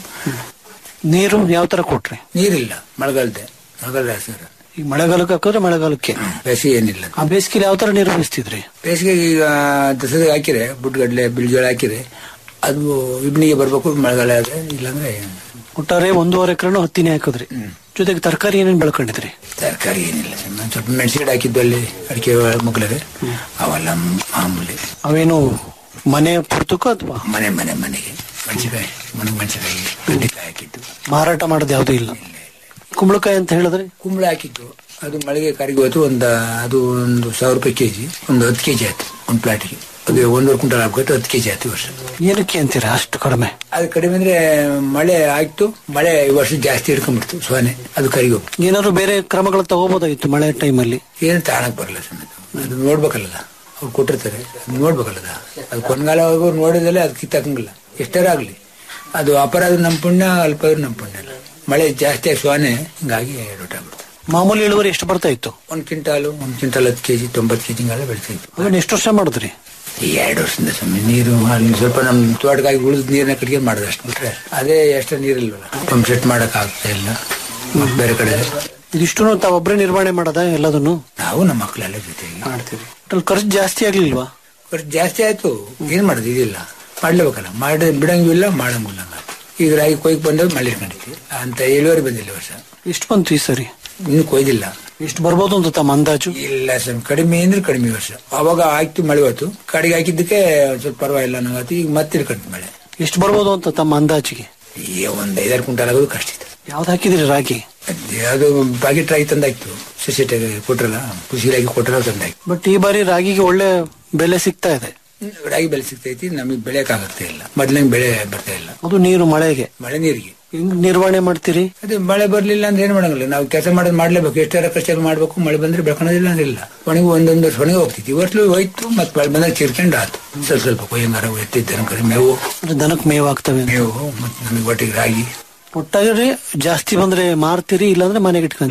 ನೀರು ಯಾವ ತರ ಕೊಟ್ರಿ ನೀರಿಲ್ಲ ಮಳೆಗಾಲದೆ ಮಳೆಗಾಲ ಸರ್ ಈಗ ಮಳೆಗಾಲಕ್ಕೆ ಹಾಕಿದ್ರೆ ಮಳೆಗಾಲಕ್ಕೆ ಬೇಸಿಗೆ ಏನಿಲ್ಲ ಆ ಬೇಸಿಗೆಲಿ ಯಾವ ತರ ನಿರ್ವಹಿಸ್ತಿದ್ರಿ ಬೇಸಿಗೆ ಈಗ ದಸರಾಗ ಹಾಕಿರೆ ಬುಡ್ಗಡ್ಲೆ ಬಿಳಿಜೋಳ ಹಾಕಿರೆ ಅದು ಇಬ್ನಿಗೆ ಬರ್ಬೇಕು ಮಳೆಗಾಲ ಆದ್ರೆ ಇಲ್ಲಾಂದ್ರೆ ಒಟ್ಟಾರೆ ಒಂದೂವರೆ ಎಕರೆನು ಹತ್ತಿನೇ ಹಾಕಿದ್ರಿ ಜೊತೆಗೆ ತರಕಾರಿ ಏನೇನ್ ಬೆಳ್ಕೊಂಡಿದ್ರಿ ತರಕಾರಿ ಏನಿಲ್ಲ ಸರ್. ಒಂದ್ ಸ್ವಲ್ಪ ಮೆಣಸಿನ ಹಾಕಿದ್ದು ಅಲ್ಲಿ ಅಡಿಕೆ ಮಗ್ಳವೆ ಅವೆಲ್ಲ ಮಾಮೂಲಿ ಅವೇನು ಮನೆ ಪುರ್ತಕ್ಕೋ ಅಥವಾ ಮನೆ ಮನೆ ಮನೆಗೆ ಮೆಣಸಿನಕಾಯಿ ಮನೆಗೆ ಮೆಣಸಿನಕಾಯಿ ಬೆಂಡೆಕಾಯಿ ಹಾಕಿದ್ದು ಮಾರಾಟ ಮಾಡೋದು ಯಾವ್ದು ಇಲ್ಲ ಕುಂಬಳಕಾಯಿ ಅಂತ ಹೇಳಿದ್ರೆ ಕುಂಬಳ ಹಾಕಿದ್ದು ಅದು ಮಳೆಗೆ ಕರಿಗೆ ಹೋಯ್ತು ಒಂದು ಅದು ಒಂದು ಸಾವಿರ ರೂಪಾಯಿ ಕೆಜಿ ಒಂದು ಹತ್ತು ಕೆಜಿ ಆಯ್ತು ಒಂದು ಪ್ಲಾಟಿಗೆ ಅದು ಒಂದೂವರೆ ಕ್ವಿಂಟಲ್ ಹಾಕೋಯ್ತು ಹತ್ತು ಕೆಜಿ ಆಯ್ತು ಈ ವರ್ಷ ಏನಕ್ಕೆ ಅಂತೀರಾ ಅಷ್ಟು ಕಡಿಮೆ ಅದು ಕಡಿಮೆ ಅಂದ್ರೆ ಮಳೆ ಆಯ್ತು ಮಳೆ ಈ ವರ್ಷ ಜಾಸ್ತಿ ಹಿಡ್ಕೊಂಡ್ಬಿಡ್ತು ಸೋನೆ ಅದು ಕರಿಗೆ ಹೋಗ್ತು ಏನಾದ್ರು ಬೇರೆ ಕ್ರಮಗಳು ತಗೋಬೋದಾಗಿತ್ತು ಮಳೆ ಟೈಮಲ್ಲಿ ಏನು ತಾಣಕ್ ಬರಲ್ಲ ಸಮೇತ ಅದು ನೋಡ್ಬೇಕಲ್ಲ ಅವ್ರು ಕೊಟ್ಟಿರ್ತಾರೆ ಅದು ನೋಡ್ಬೇಕಲ್ಲ ಅದು ಕೊನೆಗಾಲವರೆಗೂ ನೋಡಿದಲ್ಲೇ ಅದು ಕಿತ್ತಾಕಂಗಿಲ್ಲ ಎಷ್ಟಾರ ಆಗ್ಲಿ ಅದು ಅಪರಾಧ ನಮ್ಮ ಪುಣ್ಯ ಅಲ್ಪಾದ್ರೂ ನಮ್ಮ ಪುಣ್ಯ ಅಲ್ಲ ಮಳೆ ಜಾಸ್ತಿ ಆಗಿ ಸೋನೆ ಹಿಂಗಾಗಿ ರೊಟ್ಟಾಗ್ಬಿಡ್ತು ಮಾಮೂಲಿ ಇಳುವರಿ ಎಷ್ಟು ಬರ್ತಾ ಇತ್ತು ಒಂದ್ ಕ್ವಿಂಟಾಲು ಒಂದ್ ಕ್ವಿಂಟಾಲ್ ಹತ್ತು ಕೆಜಿ ತೊಂಬತ್ತು ಕೆಜಿ ಹಿಂಗೆಲ್ಲ ಬೆಳಿತಾ ಇತ್ತು ಅದನ್ನ ಎಷ್ಟು ವರ್ಷ ಮಾಡಿದ್ರಿ ಈ ಎರಡು ವರ್ಷದಿಂದ ಸ್ವಾಮಿ ನೀರು ಅಲ್ಲಿ ಸ್ವಲ್ಪ ನಮ್ ತೋಟಕ್ಕಾಗಿ ಉಳಿದ ನೀರನ್ನ ಕಟ್ಕೊಂಡು ಮಾಡೋದು ಅಷ್ಟು ಬಿಟ್ರೆ ಅದೇ ಎಷ್ಟು ನೀರಿಲ್ವಲ್ಲ ಪಂಪ್ ಸೆಟ್ ಮಾಡಕ್ ಆಗ್ತಾ ಇಲ್ಲ ಮತ್ತ್ ಬೇರೆ ಕಡೆ ಇದಿಷ್ಟು ತಾವೊಬ್ಬರೇ ನಿರ್ವಹಣೆ ಮಾಡದ ಎಲ್ಲದನ್ನು ನಾವು ನಮ್ಮ ಮಕ್ಕಳೆಲ್ಲ ಜೊತೆಗೆ ಮಾಡ್ತೀವಿ ಒಟ್ನಲ್ಲಿ ಖರ್ಚು ಜಾಸ್ತಿ ಆಗ್ಲಿಲ್ವಾ ಖರ್ಚು ಜಾಸ್ತಿ ಆಯ್ತು ಏನ್ ಮಾಡೋದು ಇದಿಲ್ಲ ಮಾಡ್ಲೇಬೇಕಲ್ಲ ಮಾಡಿ ಬಿಡಂಗಿಲ್ಲ ಮಾಡಂಗಿಲ್ಲ ಹಂಗಾಯ್ತು. ಈಗ ರಾಗಿ ಕೊಯ್ಕ್ ಬಂದಾಗ ಮಳೆ ಇಟ್ಕೊಂಡಿದ್ವಿ ಅಂತ ಇಳುವರಿ ಬಂದಿಲ್ಲ ಈ ವರ್ಷ ಎಷ್ಟು ಬಂತು ಈ ಸರಿ ಇನ್ನು ಕೊಯ್ದಿಲ್ಲ ಎಷ್ಟು ಬರ್ಬೋದು ಅಂತ ತಮ್ಮ ಅಂದಾಜು ಇಲ್ಲ ಸರ್ ಕಡಿಮೆ ಅಂದ್ರೆ ಕಡಿಮೆ ಈ ವರ್ಷ ಅವಾಗ ಆಯ್ತು ಮಳೆ ಹೋಯ್ತು ಕಡೆಗೆ ಹಾಕಿದ್ದಕ್ಕೆ ಒಂದ್ ಸ್ವಲ್ಪ ಪರವಾಗಿಲ್ಲ ನಂಗಾಯ್ತು ಈಗ ಮತ್ತೆ ಇಟ್ಕೊಂತು ಮಳೆ ಎಷ್ಟು ಬರ್ಬೋದು ಅಂತ ತಮ್ಮ ಅಂದಾಜಿಗೆ ಈಗ ಒಂದ್ ಐದಾರು ಕ್ವಿಂಟಲ್ ಆಗೋದು ಕಷ್ಟ ಇದೆ ಯಾವ್ದು ಹಾಕಿದ್ರಿ ರಾಗಿ ಅದು ಪ್ಯಾಕೆಟ್ ರಾಗಿ ತಂದಾಯ್ತು ಸೊಸೈಟಿಗೆ ಕೊಟ್ರಲ್ಲ ಕೃಷಿ ಇಲಾಖೆ ಕೊಟ್ರಲ್ಲ ತಂದಾಯ್ತು ಬಟ್ ಈ ಬಾರಿ ರಾಗಿಗೆ ಒಳ್ಳೆ ಬೆಲೆ ಸಿಗ್ತಾ ಇದೆ ರಾಗಿ ಬೆಳೆ ಸಿಗ್ತೈತಿ ನಮಗೆ ಬೆಳೆಯಕ್ ಆಗತ್ತೆ ಇಲ್ಲ ಮೊದ್ಲಂಗೆ ಬೆಳೆ ಬರ್ತಾ ಇಲ್ಲ ಅದು ನೀರು ಮಳೆಗೆ ಮಳೆ ನೀರಿಗೆ ಹೆಂಗ್ ನಿರ್ವಹಣೆ ಮಾಡ್ತೀರಿ ಅದೇ ಮಳೆ ಬರ್ಲಿಲ್ಲ ಅಂದ್ರೆ ಏನ್ ಮಾಡಂಗಿಲ್ಲ ನಾವು ಕೆಲಸ ಮಾಡೋದು ಮಾಡ್ಲೇಬೇಕು ಎಷ್ಟಾರ ಖರ್ಚಾಗಿ ಮಾಡ್ಬೇಕು ಮಳೆ ಬಂದ್ರೆ ಬೆಳ್ಕೊಳೋದಿಲ್ಲ ಅಂದ್ರೆ ಇಲ್ಲ ಒಣಗಿ ಒಂದೊಂದು ವರ್ಷ ಒಣಗಿ ಹೋಗ್ತೈತಿ ಇವತ್ತು ಹೋಯ್ತು ಮತ್ತೆ ಮಳೆ ಬಂದಾಗ ಚಿರ್ಕೊಂಡು ಆತು ಸ್ವಲ್ಪ ಸ್ವಲ್ಪ ಕೊಯ್ಯಂಗಾರ ಎತ್ತಿದ್ದ ಕರೆ ಮೇವು ಅಂದ್ರೆ ದನಕ್ ಮೇವ್ ಆಗ್ತವೆ ಅಂತ. ಮೇವು ಮತ್ತೆ ನಮಗೆ ಒಟ್ಟಿಗೆ ರಾಗಿ ಒಟ್ಟಾಗಿ ಜಾಸ್ತಿ ಬಂದ್ರೆ ಮಾರ್ತೀರಿ ಇಲ್ಲಾಂದ್ರೆ ಮನೆಗೆ ಇಟ್ಕೊಂತೀರಿ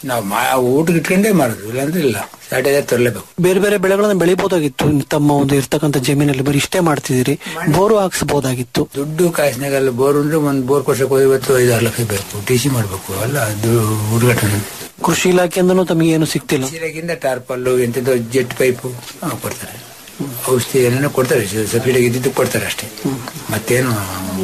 ನಾವು ಮಾ ಊಟಕ್ಕೆ ಇಟ್ಕೊಂಡೇ ಮಾಡೋದು ಇಲ್ಲಾಂದ್ರೆ ಇಲ್ಲ ಸ್ಯಾಟರ್ಡೇ ತರಲೇಬೇಕು ಬೇರೆ ಬೇರೆ ಬೆಳೆಗಳನ್ನ ಬೆಳಿಬೋದಾಗಿತ್ತು ತಮ್ಮ ಒಂದು ಇರ್ತಕ್ಕಂಥ ಜಮೀನಲ್ಲಿ ಬರೀ ಇಷ್ಟೇ ಮಾಡ್ತಿದ್ದೀರಿ ಬೋರು ಹಾಕ್ಸ್ಬೋದಾಗಿತ್ತು ದುಡ್ಡು ಕಾಸಿನಾಗಲ್ಲ ಬೋರ್ ಅಂದ್ರೆ ಒಂದ್ ಬೋರ್ ಕೊಡ್ಸಕ್ ಹೋಗಿ ಇವತ್ತು ಐದಾರು ಲಕ್ಷ ಬೇಕು ಟಿ ಸಿ ಮಾಡ್ಬೇಕು ಅಲ್ಲ ಅದು ಹುಡುಗಾಟ ಕೃಷಿ ಇಲಾಖೆಯಿಂದನೂ ತಮಗೆ ಏನು ಸಿಗ್ತಿಲ್ಲ ಸೀರೆಗಿಂದ ಟಾರ್ಪಲ್ಲು ಎಂತದ್ದು ಜೆಟ್ ಪೈಪು ಆ, ಕೊಡ್ತಾರೆ ಔಷಧಿ ಏನೇನೋ ಕೊಡ್ತಾರೆ ಸಬ್ಸಿಡಿಗೆ ಇದ್ದಿದ್ದು ಕೊಡ್ತಾರೆ ಅಷ್ಟೇ ಮತ್ತೇನು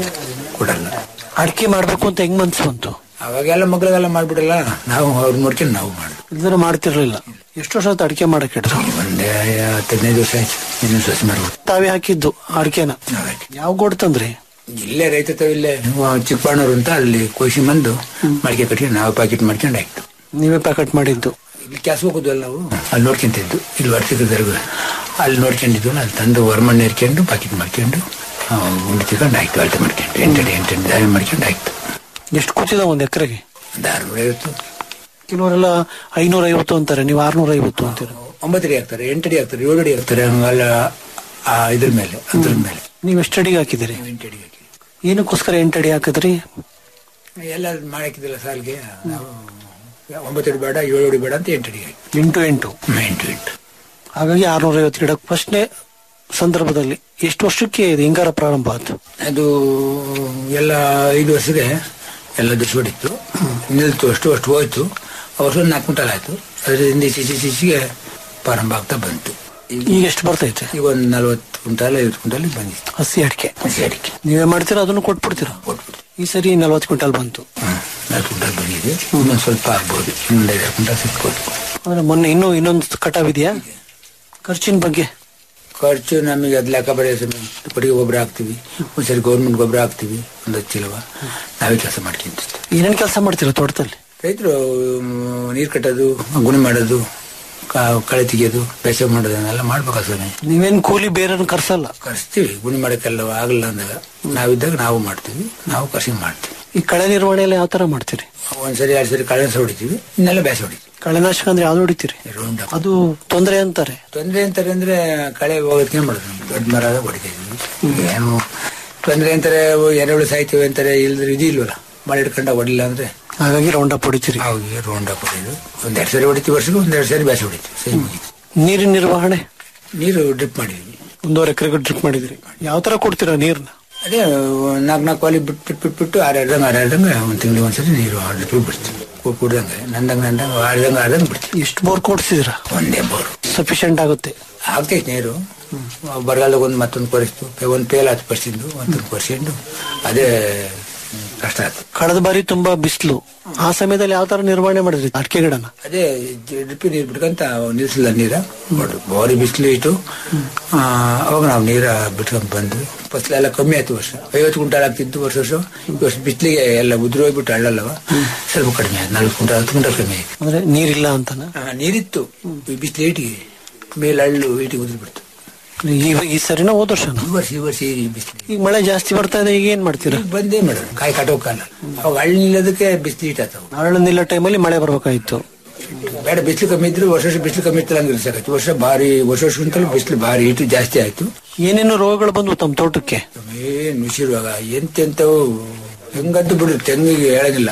ಕೊಡಲ್ಲ ಅಡಿಕೆ ಮಾಡ್ಬೇಕು ಅಂತ ಹೆಂಗ್ ಮನ್ಸು ಬಂತು ಅವಾಗೆಲ್ಲ ಮಕ್ಕಳಿಗೆಲ್ಲ ಮಾಡ್ಬಿಡಲ್ಲ ನಾವು ಅವ್ರು ನೋಡ್ಕೊಂಡು ನಾವು ಮಾಡುದು ಇಲ್ದ್ರೆ ಮಾಡ್ತಿರ್ಲಿಲ್ಲ ಎಷ್ಟು ವರ್ಷ ಆಯ್ತು ಅಡಿಕೆ ಮಾಡಕ್ ಹಿಡಿದು ಒಂದೇ ಹತ್ತು ಹದಿನೈದು ವರ್ಷ ಆಯ್ತು ಇನ್ನೊಂದು ಸಸಿ ಮಾಡ್ಬೋದು ತಾವೇ ಹಾಕಿದ್ದು ಅಡಿಕೆನ ಯಾವ ಗೋಡ್ ತಂದ್ರಿ ಇಲ್ಲೇ ರೈತ ತಾವ್ ಇಲ್ಲೇ ಚಿಕ್ಕಬಣ್ಣೂರು ಅಂತ ಅಲ್ಲಿ ಕೋಶಿ ಬಂದು ಮಡಿಕೆ ಕಟ್ಕೊಂಡು ನಾವು ಪ್ಯಾಕೆಟ್ ಮಾಡ್ಕೊಂಡು ಆಯ್ತು ನೀವೇ ಪ್ಯಾಕೆಟ್ ಮಾಡಿದ್ದು ಇಲ್ಲಿ ಕೆಲಸ ಹೋಗುದಲ್ಲ ನಾವು ಅಲ್ಲಿ ನೋಡ್ಕೊಂತಿದ್ದು ಇಲ್ಲಿ ವರ್ಷದವರೆಗೂ ಅಲ್ಲಿ ನೋಡ್ಕೊಂಡಿದ್ದು ಅಲ್ಲಿ ತಂದು ಹೊರಮಣ್ಣು ಎರ್ಕೊಂಡು ಪ್ಯಾಕೆಟ್ ಮಾಡ್ಕೊಂಡು ಆ, ಉಂಡೆ ತಿಳ್ಕೊಂಡು ಆಯ್ತು ಅಳತೆ ಮಾಡ್ಕೊಂಡು ಎಂಟಡಿ ಎಂಟಡಿ ದಾರಿ ಮಾಡ್ಕೊಂಡು ಆಯ್ತು ಎಷ್ಟು ಕೂತಿದ ಒಂದ್ ಎಕರೆಗೆ ಒಂದು ಆರ್ನೂರ ಐವತ್ತು ಕೆಲವರೆಲ್ಲ ಐನೂರ ಐವತ್ತು ಅಂತಾರೆ ನೀವು ಆರ್ನೂರ ಐವತ್ತು ಅಂತೀರ ಒಂಬತ್ತಡಿ ಹಾಕ್ತಾರೆ ಎಂಟಡಿ ಹಾಕ್ತಾರೆ ಏಳು ಅಡಿ ಹಾಕ್ತಾರೆ ಅಲ್ಲ ಆ ಇದ್ರ ಮೇಲೆ ಅದ್ರ ಮೇಲೆ ನೀವು ಎಷ್ಟು ಅಡಿಗೆ ಹಾಕಿದಿರಿ ಎಂಟಡಿ ಏನಕ್ಕೋಸ್ಕರ ಎಂಟು ಅಡಿ ಹಾಕಿದ್ರಿ ಎಲ್ಲ ಮಾಡಾಕಿದಿಲ್ಲ ಸಾಲ್ಗೆ ನಾವು ಒಂಬತ್ತು ಅಡಿ ಬೇಡ ಏಳು ಅಡಿ ಬೇಡ ಅಂತ ಎಂಟಡಿ ಹಾಕಿ ಎಂಟು ಎಂಟು ಎಂಟು ಎಂಟು ಹಾಗಾಗಿ ಆರ್ನೂರ ಐವತ್ತು ಗಿಡ ಫಸ್ಟ್ನೇ ಸಂದರ್ಭದಲ್ಲಿ ಎಷ್ಟು ವರ್ಷಕ್ಕೆ ಇದು ಹಿಂಗಾರ ಪ್ರಾರಂಭ ಆಯ್ತು ಅದು ಎಲ್ಲ ಐದು ವರ್ಷಕ್ಕೆ ಎಲ್ಲ ದಿವಸ ಹೊಡಿತು ನಿಲ್ತು ಅಷ್ಟು ಅಷ್ಟು ಹೋಯ್ತು ಆ ವರ್ಷ ಒಂದು ನಾಲ್ಕು ಕ್ವಿಂಟಲ್ ಆಯ್ತು ಅದರಿಂದ ಸಿಸಿ ಸಿಸಿಗೆ ಪ್ರಾರಂಭ ಆಗ್ತಾ ಬಂತು ಈಗ ಎಷ್ಟು ಬರ್ತೈತೆ ಈಗ ಒಂದು ನಲ್ವತ್ತು ಕ್ವಿಂಟಲ್ ಐವತ್ತು ಕ್ವಿಂಟಲ್ ಬಂದಿತ್ತು ಹಸಿ ಅಡಿಕೆ ಹಸಿ ಅಡಿಕೆ ನೀವೇ ಮಾಡ್ತೀರಾ ಅದನ್ನು ಕೊಟ್ಬಿಡ್ತೀರಾ ಈ ಸರಿ ನಲ್ವತ್ತು ಕ್ವಿಂಟಲ್ ಬಂತು ನಾಲ್ಕು ಕ್ವಿಂಟಲ್ ಬಂದಿದೆ ಇನ್ನೊಂದು ಸ್ವಲ್ಪ ಆಗ್ಬೋದು ಇನ್ನೊಂದು ಐದು ಕ್ವಿಂಟಲ್ ಸಿಕ್ಕೋದು ಅಂದ್ರೆ ಮೊನ್ನೆ ಇನ್ನೂ ಇನ್ನೊಂದು ಕಟಾವ್ ಇದೆಯಾ ಖರ್ಚಿನ ಬಗ್ಗೆ ಖರ್ಚು ನಮಗೆ ಅದು ಲೆಕ್ಕ ಬರೆಯೋ ಕೊಟ್ಟಿಗೆ ಗೊಬ್ಬರ ಹಾಕ್ತಿವಿ ಒಂದ್ಸರಿ ಗೌರ್ಮೆಂಟ್ ಗೊಬ್ಬರ ಹಾಕ್ತಿವಿ ಒಂದು ಹತ್ತು ಚೀಲವ ನಾವೇ ಕೆಲಸ ಮಾಡ್ಕೊಂತಿರ್ತೀವಿ ಏನೇನ್ ಕೆಲಸ ಮಾಡ್ತೀರಾ ತೋಟದಲ್ಲಿ ರೈತರು ನೀರು ಕಟ್ಟೋದು ಗುಣಿ ಮಾಡೋದು ಕ- ಕಳೆ ತೆಗಿಯೋದು ಬೇಸಾಯ ಮಾಡೋದು ಅದನ್ನೆಲ್ಲ ಮಾಡ್ಬೇಕಾಗ್ತದೆ ನೀವೇನ್ ಕೂಲಿ ಬೇರೆ ಕರ್ಸಲ್ಲ ಕರ್ಸ್ತೀವಿ ಗುಣಿ ಮಾಡೋಕ್ಕೆಲ್ಲ ಆಗಲ್ಲ ಅಂದಾಗ ನಾವಿದ್ದಾಗ ನಾವು ಮಾಡ್ತೀವಿ ನಾವು ಕರ್ಸಿ ಮಾಡ್ತೀವಿ ಈ ಕಳೆ ನಿರ್ವಹಣೆ ಎಲ್ಲ ಯಾವ ತರ ಮಾಡ್ತೀರಿ ಒಂದ್ಸರಿ ಎರಡು ಸರಿ ಕಳೆಸ ಹೊಡಿತೀವಿ ಇನ್ನೆಲ್ಲ ಬೇಸ ಹೊಡಿತೀವಿ ಕಳೆನಾಶಕ ಅಂದ್ರೆ ಯಾವ್ದು ಹೊಡಿತೀರಿ ರೌಂಡ್ ಅದು ತೊಂದರೆ ಅಂತಾರೆ ತೊಂದರೆ ಅಂತಾರೆ ಅಂದ್ರೆ ಕಳೆ ಹೋಗೋದಕ್ಕೆ ಮಾಡೋದು ನಮ್ಗೆ. ದೊಡ್ಡ ಮರ ಹೊಡಿತೀವಿ ಏನು ತೊಂದರೆ ಅಂತಾರೆ ಎರೆಹುಳು ಸಾಯ್ತೀವಿ ಅಂತಾರೆ ಇಲ್ದ್ರೆ ಇದು ಇಲ್ವಲ್ಲ ಮಳೆ ಹಿಡ್ಕೊಂಡಾಗ ಹೊಡಿಲ್ಲ ಅಂದ್ರೆ ಹಾಗಾಗಿ ರೌಂಡ್ ಅಪ್ ಹೊಡಿತೀರಿ ಹೌದು ರೌಂಡ್ ಅಪ್ ಹೊಡಿಯೋದು ಒಂದೆರಡು ಸರಿ ಹೊಡಿತೀವಿ ವರ್ಷಕ್ಕೆ ಒಂದೆರಡು ಸರಿ ಬೇಸ ಹೊಡಿತೀವಿ ಸರಿ ಮುಗೀತು ನೀರಿನ ನಿರ್ವಹಣೆ ನೀರು ಡ್ರಿಪ್ ಮಾಡಿದ್ವಿ ಒಂದೂವರೆ ಎಕರೆಗೆ ಡ್ರಿಪ್ ಮಾಡಿದ್ರಿ ಯಾವ ತರ ಕೊಡ್ತೀರಾ ನೀರ್ನ ಅದೇ ನಾಲ್ಕು ನಾಲ್ಕು ವಾಲಿ ಬಿಟ್ಟು ಬಿಟ್ಟು ಬಿಟ್ಟು ಬಿಟ್ಟು ಆರಾಡ್ದಂಗೆ ಆರಾಡ್ದಂಗೆ ಒಂದು ತಿಂಗಳಿಗೆ ಒಂದ್ಸರಿ ನೀರು ಡ್ರಿಪ್ ಬಿಡ್ತೀವಿ ಕು- ಕುಡ್ದಂಗೆ ನಂದಂಗೆ ನಂದಂಗೆ ಆಡ್ದಂಗೆ ಆಡ್ದಂಗೆ ಬಿಡ್ತೀವಿ ಎಷ್ಟು ಬೋರ್ ಕೊಡ್ಸಿದಿರಾ ಒಂದೇ ಬೋರ್ ಸಫಿಶಿಯಂಟ್ ಆಗುತ್ತೆ ಆಗ್ತೈತೆ ನೀರು ಬರಗಾಲದಾಗ ಒಂದು ಮತ್ತೊಂದು ಕೊರಿಸ್ತು ಒಂದು ಪೇಲ್ ಹತ್ತು ಪರ್ಸೆಂಟ್ ಒಂದೊಂದು ಪರ್ಸೆಂಟ್ ಅದೇ ಕಷ್ಟ ಆಯ್ತು ಕಳೆದ ಬಾರಿ ತುಂಬಾ ಬಿಸಿಲು ಆ ಸಮಯದಲ್ಲಿ ಯಾವ ತರ ನಿರ್ವಹಣೆ ಮಾಡಿದ್ರಿ ಅಡಿಕೆ ಗಿಡನ ಅದೇ ಡ್ರಿಪ್ ನೀರು ಬಿಟ್ಕೊಂತ ನಿಲ್ಸಿಲ್ಲ ನೀರ ಬಾರಿ ಬಿಸಿಲು ಇತ್ತು ಆ, ಅವಾಗ ನಾವು ನೀರ ಬಿಟ್ಕೊಂಡ್ ಬಂದ್ವಿ ಫಸಲೆಲ್ಲ ಕಮ್ಮಿ ಆಯ್ತು ವರ್ಷ ಐವತ್ತು ಕ್ವಿಂಟಲ್ ಆಗ್ತಿತ್ತು ವರ್ಷ ವರ್ಷ ಈ ವರ್ಷ ಬಿಸಿಲಿಗೆ ಎಲ್ಲ ಉದುರು ಹೋಗ್ಬಿಟ್ಟು ಹಳ್ಳಲ್ಲವ ಸ್ವಲ್ಪ ಕಡಿಮೆ ಆಯ್ತು ನಾಲ್ಕು ಕ್ವಿಂಟಲ್ ಹತ್ತು ಕ್ವಿಂಟಲ್ ಕಮ್ಮಿ ಆಯ್ತು ಅಂದ್ರೆ ನೀರಿಲ್ಲ ಅಂತನ ಆ, ನೀರಿತ್ತು ಈ ಬಿಸಿಲು ಏಟಿಗೆ ಮೇಲೆ ಹಳ್ಳು ಏಟಿಗೆ ಉದುರು ಬಿಡ್ತು ಈ ಈ ಸರಿನ ಹೋದ ವರ್ಷನ ಈ ವರ್ಷ ಈ ವರ್ಷ ಈ ಬಿಸಿಲು ಈಗ ಮಳೆ ಜಾಸ್ತಿ ಬರ್ತಾ ಇದೆ ಈಗ ಏನ್ ಮಾಡ್ತೀರಾ ಬಂದೇ ಮಾಡೋದು ಕಾಯಿ ಕಟ್ಟೋಕಲ್ಲ ಅವಾಗ ಹಳ್ಳಿ ನಿಲ್ಲೋದಕ್ಕೆ ಬಿಸಿಲು ಇಟ್ಟಾತವು ನಾಳೆ ನಿಲ್ಲ ಟೈಮಲ್ಲಿ ಮಳೆ ಬರ್ಬೇಕಾಯ್ತು ಬೇಡ ಬಿಸಿಲು ಕಮ್ಮಿ ಇದ್ರು ವರ್ಷ ವರ್ಷ ಬಿಸಿಲು ಕಮ್ಮಿ ಇತ್ತು ಹಂಗೆ ಇರ್ಸಕತ್ತು ವರ್ಷ ಭಾರಿ ವರ್ಷ ವರ್ಷಕ್ಕಿಂತಲೂ ಬಿಸಿಲು ಭಾರಿ ಇಟ್ಟು ಜಾಸ್ತಿ ಆಯ್ತು ಏನೇನು ರೋಗಗಳು ಬಂದ್ವು ತಮ್ಮ ತೋಟಕ್ಕೆ ಏನ್ ಮಿಸಿರುವಾಗ ಎಂತೆಂತವು ಹೆಂಗಂತೂ ಬಿಡು ತೆಂಗಿಗೆ ಹೇಳೋದಿಲ್ಲ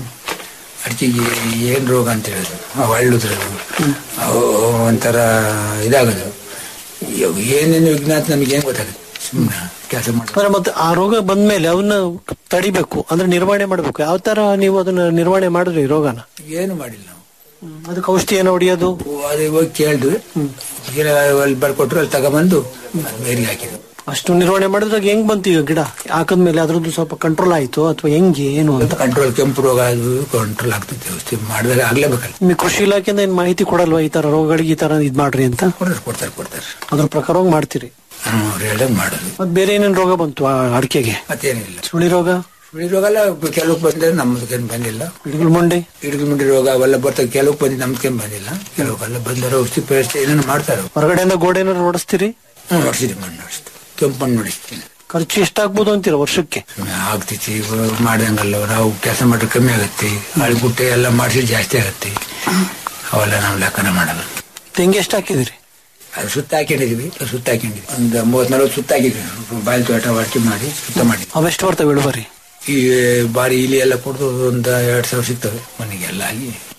ಅಡಿಕೆಗೆ ಏನ್ ರೋಗ ಅಂತ ಹೇಳೋದು ಅವು ಹಳ್ಳುದ್ರದು ಅವು ಒಂಥರ ಇದಾಗೋದು ಇವಾಗ ಏನೇನು ವಿಜ್ಞಾನ ನಮಗೆ ಏನ್ ಗೊತ್ತಾಗುತ್ತೆ ಸುಮ್ಮನೆ ಕೆಲಸ ಮಾಡಿ ಅಂದ್ರೆ ಮತ್ತೆ ಆ ರೋಗ ಬಂದ್ಮೇಲೆ ಅವನ್ನ ತಡಿಬೇಕು ಅಂದ್ರೆ ನಿರ್ವಹಣೆ ಮಾಡ್ಬೇಕು ಯಾವ ತರ ನೀವು ಅದನ್ನ ನಿರ್ವಹಣೆ ಮಾಡಿದ್ರಿ ಈ ರೋಗನ ಏನು ಮಾಡಿಲ್ಲ ನಾವು ಅದಕ್ಕೆ ಔಷಧಿ ಏನೋ ಹೊಡಿಯೋದು ಅದು ಹೋಗಿ ಕೇಳಿದ್ವಿ ಈಗ ಅಲ್ಲಿ ಬರ್ಕೊಟ್ರು ಅಲ್ಲಿ ತಗೊಂಬಂದು ಬೇರಿಗೆ ಹಾಕಿದ್ವು ಅಷ್ಟು ನಿರ್ವಹಣೆ ಮಾಡಿದಾಗ ಹೆಂಗ್ ಬಂತು ಈಗ ಗಿಡ ಹಾಕದ್ಮೇಲೆ ಅದ್ರದ್ದು ಸ್ವಲ್ಪ ಕಂಟ್ರೋಲ್ ಆಯ್ತು ಅಥವಾ ಹೆಂಗೆ ಏನು ಅಂತ ಕಂಟ್ರೋಲ್ ಕೆಂಪು ರೋಗ ಅದು ಕಂಟ್ರೋಲ್ ಆಗ್ತದೆ ಔಷಧಿ ಮಾಡಿದಾಗ ಆಗ್ಲೇಬೇಕಲ್ಲ ನಿಮಗೆ ಕೃಷಿ ಇಲಾಖೆಯಿಂದ ಏನ್ ಮಾಹಿತಿ ಕೊಡಲ್ವಾ ಈ ತರ ರೋಗಗಳಿಗೆ ಈ ತರ ಇದ್ ಮಾಡ್ರಿ ಅಂತ ಕೊಡ್ತಾರೆ ಕೊಡ್ತಾರೆ ಕೊಡ್ತಾರೆ ಅದ್ರ ಪ್ರಕಾರವಾಗಿ ಮಾಡ್ತೀರಿ ಹ್ಮ್, ಅವ್ರು ಹೇಳ್ದಂಗೆ ಮಾಡೋದು ಮತ್ ಬೇರೆ ಏನೇನ್ ರೋಗ ಬಂತು ಆ ಅಡಿಕೆಗೆ ಮತ್ತೇನಿಲ್ಲ ಸುಳಿ ರೋಗ ಸುಳಿ ರೋಗ ಎಲ್ಲ ಕೆಲವಕ್ಕೆ ಬಂದ್ರೆ ನಮ್ಮದಕ್ಕೇನು ಬಂದಿಲ್ಲ ಇಡಗಲ್ ಮುಂಡೆ ಇಡಗಲ್ ಮುಂಡಿ ರೋಗ ಅವೆಲ್ಲ ಬರ್ತವೆ ಕೆಲವಕ್ಕೆ ಬಂದು ನಮ್ಗೇನು ಬಂದಿಲ್ಲ ಕೆಲವಕ್ಕೆಲ್ಲ ಬಂದರೆ ಔಷಧಿ ಪೇಸ್ಟ್ ಏನೇನು ಮಾಡ್ತಾರೆ ಹೊರಗಡೆಯಿಂದ ಗೋಡೆ ಏನಾದ್ರು ನೋಡಿಸ್ತೀರಿ ಹ್ಞೂ ನೋಡಿಸಿದ್ವಿ ಮಣ್ಣು ನೋಡಿಸ್ತೀವಿ ಕೆಂಪು ಮಣ್ಣು ನೋಡಿಸ್ತೀನಿ ಖರ್ಚು ಎಷ್ಟಾಗ್ಬೋದು ಅಂತೀರಾ ವರ್ಷಕ್ಕೆ ಆಗ್ತೈತಿ ಮಾಡ್ದಂಗಲ್ಲ ನಾವು ಕೆಲಸ ಮಾಡಿದ್ರೆ ಕಮ್ಮಿ ಆಗುತ್ತೆ ಅಳಿಗುಟ್ಟೆ ಎಲ್ಲ ಮಾಡಿಸಿ ಜಾಸ್ತಿ ಆಗುತ್ತೆ ಅವೆಲ್ಲ ನಾವು ಲೆಕ್ಕನ ಮಾಡಲ್ಲ ತೆಂಗಿ ಎಷ್ಟು ಹಾಕಿದಿರಿ ಅದು ಸುತ್ತ ಹಾಕೊಂಡಿದ್ವಿ ಸುತ್ತ ಹಾಕೊಂಡಿದ್ವಿ ಒಂದು ಮೂವತ್ ನಲ್ವತ್ತು ಸುತ್ತ ಹಾಕಿದ್ವಿ ಬಾಯಿ ತೋಟ ವಾಟಿ ಮಾಡಿ ಸುತ್ತ ಮಾಡಿ ಅವೆಷ್ಟು ಬರ್ತವೆ ಇಳುವರಿ ಈ ಬಾರಿ ಇಲಿ ಎಲ್ಲ ಕುಡಿದು ಒಂದು ಎರಡ್ ಸಾವಿರ ಸಿಗ್ತವೆ ಮನೆಗೆಲ್ಲ ಆಗಿ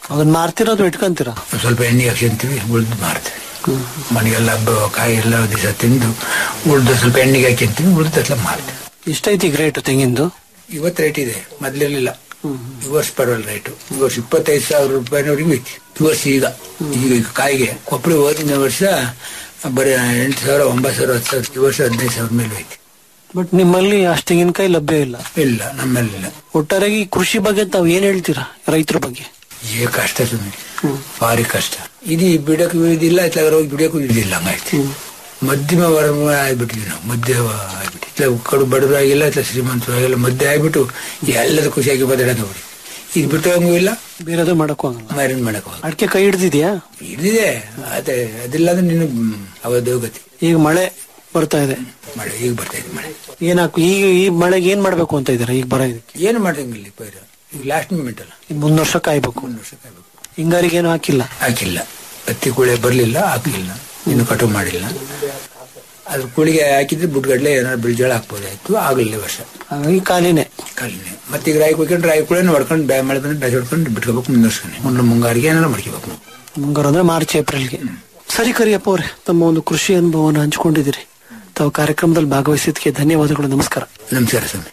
ಅದನ್ನ ಮಾರ್ತಿರೋದು ಇಟ್ಕೊಂತೀರಾ ಸ್ವಲ್ಪ ಎಣ್ಣೆ ಹಾಕ್ಯಂತೀವಿ ಉಳ್ದು ಮಾರ್ತೀವಿ ಮನೆಗೆಲ್ಲ ಹಬ್ಬ ಕಾಯಿ ಎಲ್ಲ ದಿವಸ ತಿಂದು ಉಳ್ದು ಸ್ವಲ್ಪ ಎಣ್ಣೆಗೆ ಹಾಕ್ಯಂತೀವಿ ಉಳ್ದೆಲ್ಲ ಮಾರ್ತೀವಿ ಎಷ್ಟೈತಿ ಈಗ ರೇಟ್ ತೆಂಗಿಂದು ಇವತ್ತು ರೇಟ್ ಇದೆ ಮೊದ್ಲಿರ್ಲಿಲ್ಲ ಈ ವರ್ಷ ಪರವಾಗಿಲ್ಲ ರೇಟು ಈ ವರ್ಷ ಇಪ್ಪತ್ತೈದು ಸಾವಿರ ರೂಪಾಯಿನವರೆಗೂ ಐತಿ ಈ ವರ್ಷ ಈಗ ಈಗ ಈಗ ಕಾಯಿಗೆ ಕೊಪ್ಪಳ ಹೋದಿನ ವರ್ಷ ಬರೀ ಎಂಟು ಸಾವಿರ ಒಂಬತ್ತು ಸಾವಿರ ಹತ್ತು ಸಾವಿರ ಈ ವರ್ಷ ಹದಿನೈದು ಸಾವಿರ ಮೇಲೆ ಐತಿ ಬಟ್ ನಿಮ್ಮಲ್ಲಿ ಅಷ್ಟು ತೆಂಗಿನಕಾಯಿ ಲಭ್ಯ ಇಲ್ಲ ಇಲ್ಲ ನಮ್ಮಲ್ಲಿಲ್ಲ ಒಟ್ಟಾರೆಯಾಗಿ ಈ ಕೃಷಿ ಬಗ್ಗೆ ತಾವು ಏನ್ ಹೇಳ್ತೀರಾ ರೈತರ ಬಗ್ಗೆ ಏ ಕಷ್ಟ ಸುಮ್ಮನೆ ಭಾರಿ ಕಷ್ಟ ಇದು ಬಿಡಕ್ಕೂ ಇದಿಲ್ಲ ಇತ್ಲಾಗ ಹೋಗಿ ಬಿಡಕ್ಕೂ ಇದಿಲ್ಲ ಹಂಗಾಯ್ತು ಮಧ್ಯಮ ವರ್ಗ ಆಗ್ಬಿಟ್ಟಿದ್ವಿ ನಾವು ಮಧ್ಯ ಆಗ್ಬಿಟ್ಟು ಇತ್ಲ ಕಡು ಬಡವರು ಆಗಿಲ್ಲ ಇತ್ಲ ಶ್ರೀಮಂತರು ಆಗಿಲ್ಲ ಮಧ್ಯ ಆಗ್ಬಿಟ್ಟು ಎಲ್ಲದ ಖುಷಿಯಾಗಿ ಬದಲಾಗ ನೋಡಿ ಇದು ಬಿಟ್ಟು ಹಂಗೂ ಇಲ್ಲ ಬೇರೆದು ಮಾಡಕ್ ಹೋಗಲ್ಲ ಮಾರಿನ ಮಾಡಕ್ ಹೋಗಲ್ಲ ಅಡಿಕೆ ಕೈ ಹಿಡ್ದಿದ್ಯಾ ಇದಿದೆ ಅದೇ ಅದಿಲ್ಲ ಅಂದ್ರೆ ನೀನು ಅವತ್ತು ಗತಿ ಈಗ ಮಳೆ ಬರ್ತಾ ಇದೆ ಮಳೆ ಈಗ ಬರ್ತಾ ಇದೆ ಮಳೆ ಏನಾಕು ಈಗ ಈ ಮಳೆಗೆ ಏನ್ ಮಾಡ್ಬೇಕು ಅಂತ ಇದಾರೆ ಈಗ ಬರ ಏನು ಮಾಡ್ದಂಗಿಲ್ಲ ಪೈರ ಈಗ ಲಾಸ್ಟ್ ಮೂಮೆಂಟ್ ಅಲ್ಲ ಮುಂದ್ ವರ್ಷ ಕಾಯ್ಬೇಕು ಹಿಂಗಾರಿಗೆ ಏನು ಹಾಕಿಲ್ಲ ಹಾಕಿಲ್ಲ ಹತ್ತಿ ಕುಳೆ ಬರ್ಲಿಲ್ಲ ಹಾಕ್ಲಿಲ್ಲ ಇನ್ನು ಕಟು ಮಾಡಿಲ್ಲ ಅದ್ರ ಕುಳಿಗೆ ಹಾಕಿದ್ರೆ ಬುಡ್ಗಡ್ಲೆ ಏನಾದ್ರು ಬಿಳ್ಜಾಳ ಹಾಕ್ಬೋದಾಯ್ತು ಆಗಲಿಲ್ಲ ಈ ವರ್ಷ ಹಾಗಾಗಿ ಖಾಲಿನೇ ಕಾಲಿನೇ ಮತ್ತೆ ಈಗ ರಾಯಿ ಕುಯ್ಕೊಂಡು ರಾಯಿ ಕುಳೆನ ಹೊಡ್ಕೊಂಡು ಬ್ಯಾ ಮಳೆ ಬಂದ್ರೆ ಬ್ಯಾಸ್ ಹೊಡ್ಕೊಂಡು ಬಿಟ್ಕೋಬೇಕು ಮುಂದುವರ್ಸ್ಕೊಂಡು ಮುಂದೆ ಮುಂಗಾರಿಗೆ ಏನಾರು ಮಾಡ್ಕೋಬೇಕು ನಾವು ಮುಂಗಾರು ಅಂದ್ರೆ ಮಾರ್ಚ್ ಏಪ್ರಿಲ್ಗೆ ಸರಿ ಕರಿಯಪ್ಪ ಅವ್ರೆ ತಮ್ಮ ಒಂದು ಕೃಷಿ ಅನುಭವವನ್ನು ಹಂಚಿಕೊಂಡಿದ್ದೀರಿ ತಾವು ಕಾರ್ಯಕ್ರಮದಲ್ಲಿ ಭಾಗವಹಿಸಿದ್ದಕ್ಕೆ ಧನ್ಯವಾದಗಳು ನಮಸ್ಕಾರ ನಮಸ್ಕಾರ ಸ್ವಾಮಿ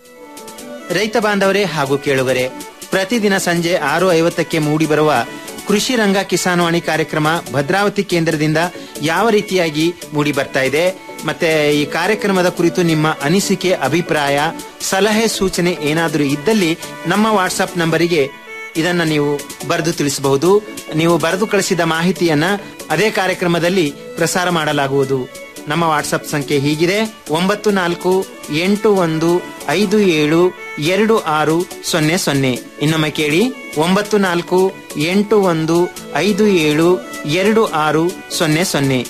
ರೈತ ಬಾಂಧವರೇ ಹಾಗೂ ಕೇಳುಗರೆ ಪ್ರತಿದಿನ ಸಂಜೆ ಆರು ಐವತ್ತಕ್ಕೆ ಮೂಡಿಬರುವ ಕೃಷಿ ರಂಗ ಕಿಸಾನ್ವಾಣಿ ಕಾರ್ಯಕ್ರಮ ಭದ್ರಾವತಿ ಕೇಂದ್ರದಿಂದ ಯಾವ ರೀತಿಯಾಗಿ ಮೂಡಿ ಬರ್ತಾ ಇದೆ ಮತ್ತೆ ಈ ಕಾರ್ಯಕ್ರಮದ ಕುರಿತು ನಿಮ್ಮ ಅನಿಸಿಕೆ ಅಭಿಪ್ರಾಯ ಸಲಹೆ ಸೂಚನೆ ಏನಾದರೂ ಇದ್ದಲ್ಲಿ ನಮ್ಮ ವಾಟ್ಸಪ್ ನಂಬರಿಗೆ ಇದನ್ನ ನೀವು ಬರೆದು ತಿಳಿಸಬಹುದು ನೀವು ಬರೆದು ಕಳಿಸಿದ ಮಾಹಿತಿಯನ್ನ ಅದೇ ಕಾರ್ಯಕ್ರಮದಲ್ಲಿ ಪ್ರಸಾರ ಮಾಡಲಾಗುವುದು ನಮ್ಮ ವಾಟ್ಸಪ್ ಸಂಖ್ಯೆ ಹೀಗಿದೆ ಒಂಬತ್ತು ನಾಲ್ಕು ಎಂಟು ಒಂದು ಐದು ಏಳು ಎರಡು ಆರು ಸೊನ್ನೆ ಸೊನ್ನೆ ಇನ್ನೊಮ್ಮೆ ಕೇಳಿ ಒಂಬತ್ತು ನಾಲ್ಕು ಎಂಟು ಒಂದು ಐದು ಏಳು ಎರಡು ಆರು ಸೊನ್ನೆ ಸೊನ್ನೆ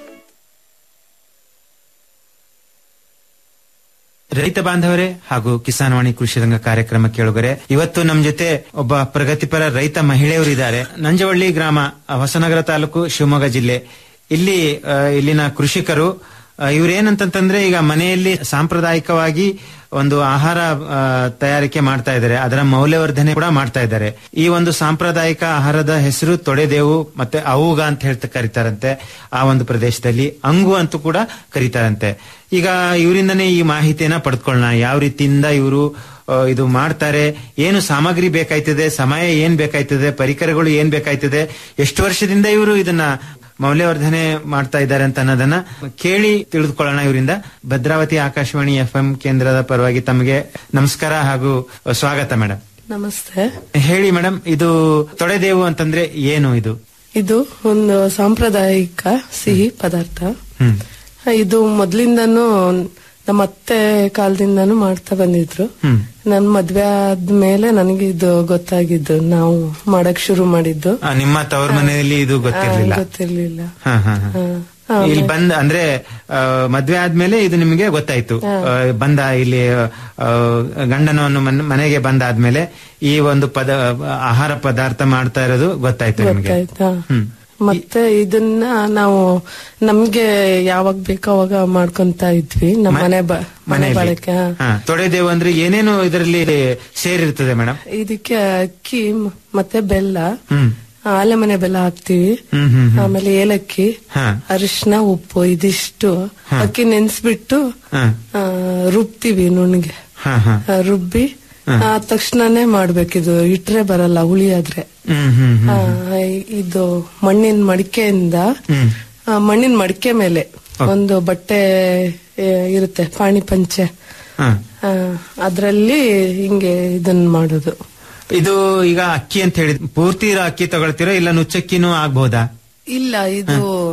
ರೈತ ಬಾಂಧವರೇ ಹಾಗೂ ಕಿಸಾನ್ವಾಣಿ ಕೃಷಿ ರಂಗ ಕಾರ್ಯಕ್ರಮ ಕೇಳುಗರೆ ಇವತ್ತು ನಮ್ ಜೊತೆ ಒಬ್ಬ ಪ್ರಗತಿಪರ ರೈತ ಮಹಿಳೆಯರು ಇದ್ದಾರೆ ನಂಜವಳ್ಳಿ ಗ್ರಾಮ ಹೊಸನಗರ ತಾಲೂಕು ಶಿವಮೊಗ್ಗ ಜಿಲ್ಲೆ ಇಲ್ಲಿ ಆ, ಇಲ್ಲಿನ ಕೃಷಿಕರು ಆ, ಇವ್ರೇನಂತಂತಂದ್ರೆ ಈಗ ಮನೆಯಲ್ಲಿ ಸಾಂಪ್ರದಾಯಿಕವಾಗಿ ಒಂದು ಆಹಾರ ಆ, ತಯಾರಿಕೆ ಮಾಡ್ತಾ ಇದ್ದಾರೆ ಅದರ ಮೌಲ್ಯವರ್ಧನೆ ಕೂಡ ಮಾಡ್ತಾ ಇದ್ದಾರೆ ಈ ಒಂದು ಸಾಂಪ್ರದಾಯಿಕ ಆಹಾರದ ಹೆಸರು ತೊಡೆದೇವು ಮತ್ತೆ ಅವುಗ ಅಂತ ಹೇಳ್ತಾ ಕರೀತಾರಂತೆ ಆ ಒಂದು ಪ್ರದೇಶದಲ್ಲಿ ಅಂಗು ಅಂತೂ ಕೂಡ ಕರೀತಾರಂತೆ ಈಗ ಇವರಿಂದನೇ ಈ ಮಾಹಿತಿಯನ್ನ ಪಡೆದುಕೊಳ್ಳೋಣ ಯಾವ ರೀತಿಯಿಂದ ಇವರು ಇದು ಮಾಡ್ತಾರೆ ಏನು ಸಾಮಗ್ರಿ ಬೇಕಾಯ್ತದೆ ಸಮಯ ಏನ್ ಬೇಕಾಯ್ತದೆ ಪರಿಕರಗಳು ಏನ್ ಬೇಕಾಯ್ತದೆ ಎಷ್ಟು ವರ್ಷದಿಂದ ಇವರು ಇದನ್ನ ಮೌಲ್ಯವರ್ಧನೆ ಮಾಡ್ತಾ ಇದ್ದಾರೆ ಅಂತ ಅನ್ನೋದನ್ನ ಕೇಳಿ ತಿಳಿದುಕೊಳ್ಳೋಣ ಇವರಿಂದ ಭದ್ರಾವತಿ ಆಕಾಶವಾಣಿ ಎಫ್ ಕೇಂದ್ರದ ಪರವಾಗಿ ತಮಗೆ ನಮಸ್ಕಾರ ಹಾಗೂ ಸ್ವಾಗತ ಮೇಡಮ್ ನಮಸ್ತೆ ಹೇಳಿ ಮೇಡಮ್ ಇದು ತೊಡೆದೇವು ಅಂತಂದ್ರೆ ಏನು ಇದು ಇದು ಒಂದು ಸಾಂಪ್ರದಾಯಿಕ ಸಿಹಿ ಪದಾರ್ಥ ಹ್ಮ್ ಇದು ಮೊದ್ಲಿಂದಾನು ನಮ್ಮ ಅತ್ತೆ ಕಾಲದಿಂದಾನು ಮಾಡ್ತಾ ಬಂದಿದ್ರು ಹ್ಮ್ ನನ್ ಮದ್ವೆ ಆದ್ಮೇಲೆ ನನಗೆ ಇದು ಗೊತ್ತಾಗಿದ್ದು ನಾವು ಮಾಡಕ್ ಶುರು ಮಾಡಿದ್ದು ಆ, ನಿಮ್ಮ ತವರ ಮನೆಯಲ್ಲಿ ಇದು ಗೊತ್ತಿರ್ಲಿಲ್ಲ ಆ, ಗೊತ್ತಿರ್ಲಿಲ್ಲ ಹಾ ಹಾ ಹಾ ಹಾ. ಇಲ್ಲಿ ಬಂದ್ ಅಂದ್ರೆ ಆ, ಮದ್ವೆ ಆದ್ಮೇಲೆ ಇದು ನಿಮಗೆ ಗೊತ್ತಾಯ್ತು ಹಾ. ಆ, ಬಂದ ಇಲ್ಲಿ ಆ, ಗಂಡನವನ್ನು ಮನ್- ಮನೆಗೆ ಬಂದಾದ್ಮೇಲೆ ಈ ಒಂದು ಪದ ಆಹಾರ ಪದಾರ್ಥ ಮಾಡ್ತಾ ಇರೋದು ಗೊತ್ತಾಯ್ತು ನಿಮಗೆ ಗೊತ್ತಾಯ್ತಾ ಹ್ಮ್ ಮತ್ತೆ ಇದನ್ನ ನಾವು ನಮ್ಗೆ ಯಾವಾಗ ಬೇಕೋ ಅವಾಗ ಮಾಡ್ಕೊಂತ ಇದ್ವಿ ನಮ್ಮ ಮ- ಮನೆ ಬ- ಮನೆ ಮನೆಯಲ್ಲಿ ಬಳಕೆ ಹಾ. ಹಾ, ತೊಡೆದೇವು ಅಂದ್ರೆ ಏನೇನು ಇದರಲ್ಲಿ ಸೇರಿರ್ತದೆ ಮೇಡಮ್ ಇದಕ್ಕೆ ಅಕ್ಕಿ ಮ- ಮತ್ತೆ ಬೆಲ್ಲ ಹ್ಮ್ ಆಲೆ ಮನೆ ಬೆಲ್ಲ ಹಾಕ್ತಿವಿ ಹ್ಮ್ ಹ್ಮ್ ಹ್ಮ್. ಆಮೇಲೆ ಏಲಕ್ಕಿ ಹಾ ಅರಿಶಿನ ಉಪ್ಪು ಇದಿಷ್ಟು ಅಕ್ಕಿ ನೆನ್ಸ್ಬಿಟ್ಟು ಹಾ ಆ, ರುಬ್ತೀವಿ ನುಣ್ಗೆ ಹಾ ಹಾ ಆ, ರುಬ್ಬಿ ಆ ತಕ್ಷಣನೇ ಮಾಡ್ಬೇಕಿದು ಇಟ್ರೆ ಬರಲ್ಲ ಹುಳಿ ಆದ್ರೆ ಹ್ಮ್ ಹ್ಮ್ ಹ್ಮ್ ಆ, ಇದು ಮಣ್ಣಿನ ಮಡಿಕೆಯಿಂದ ಹ್ಮ್ ಆ, ಮಣ್ಣಿನ ಮಡಿಕೆ ಮೇಲೆ ಒಂದು ಬಟ್ಟೆ ಆ, ಇರುತ್ತೆ ಪಾಣಿ ಪಂಚೆ ಹಾ ಆ, ಅದ್ರಲ್ಲಿ ಹಿಂಗೆ ಇದನ್ನ ಮಾಡೋದು ಇದು ಈಗ ಅಕ್ಕಿ ಅಂತ ಹೇಳಿ ಪೂರ್ತಿ ಇರೋ ಅಕ್ಕಿ ತಗೊಳ್ತೀರೋ ಇಲ್ಲ ನುಚ್ಚಕ್ಕಿನೂ ಆಗ್ಬಹುದಾ ಇಲ್ಲ ಇದು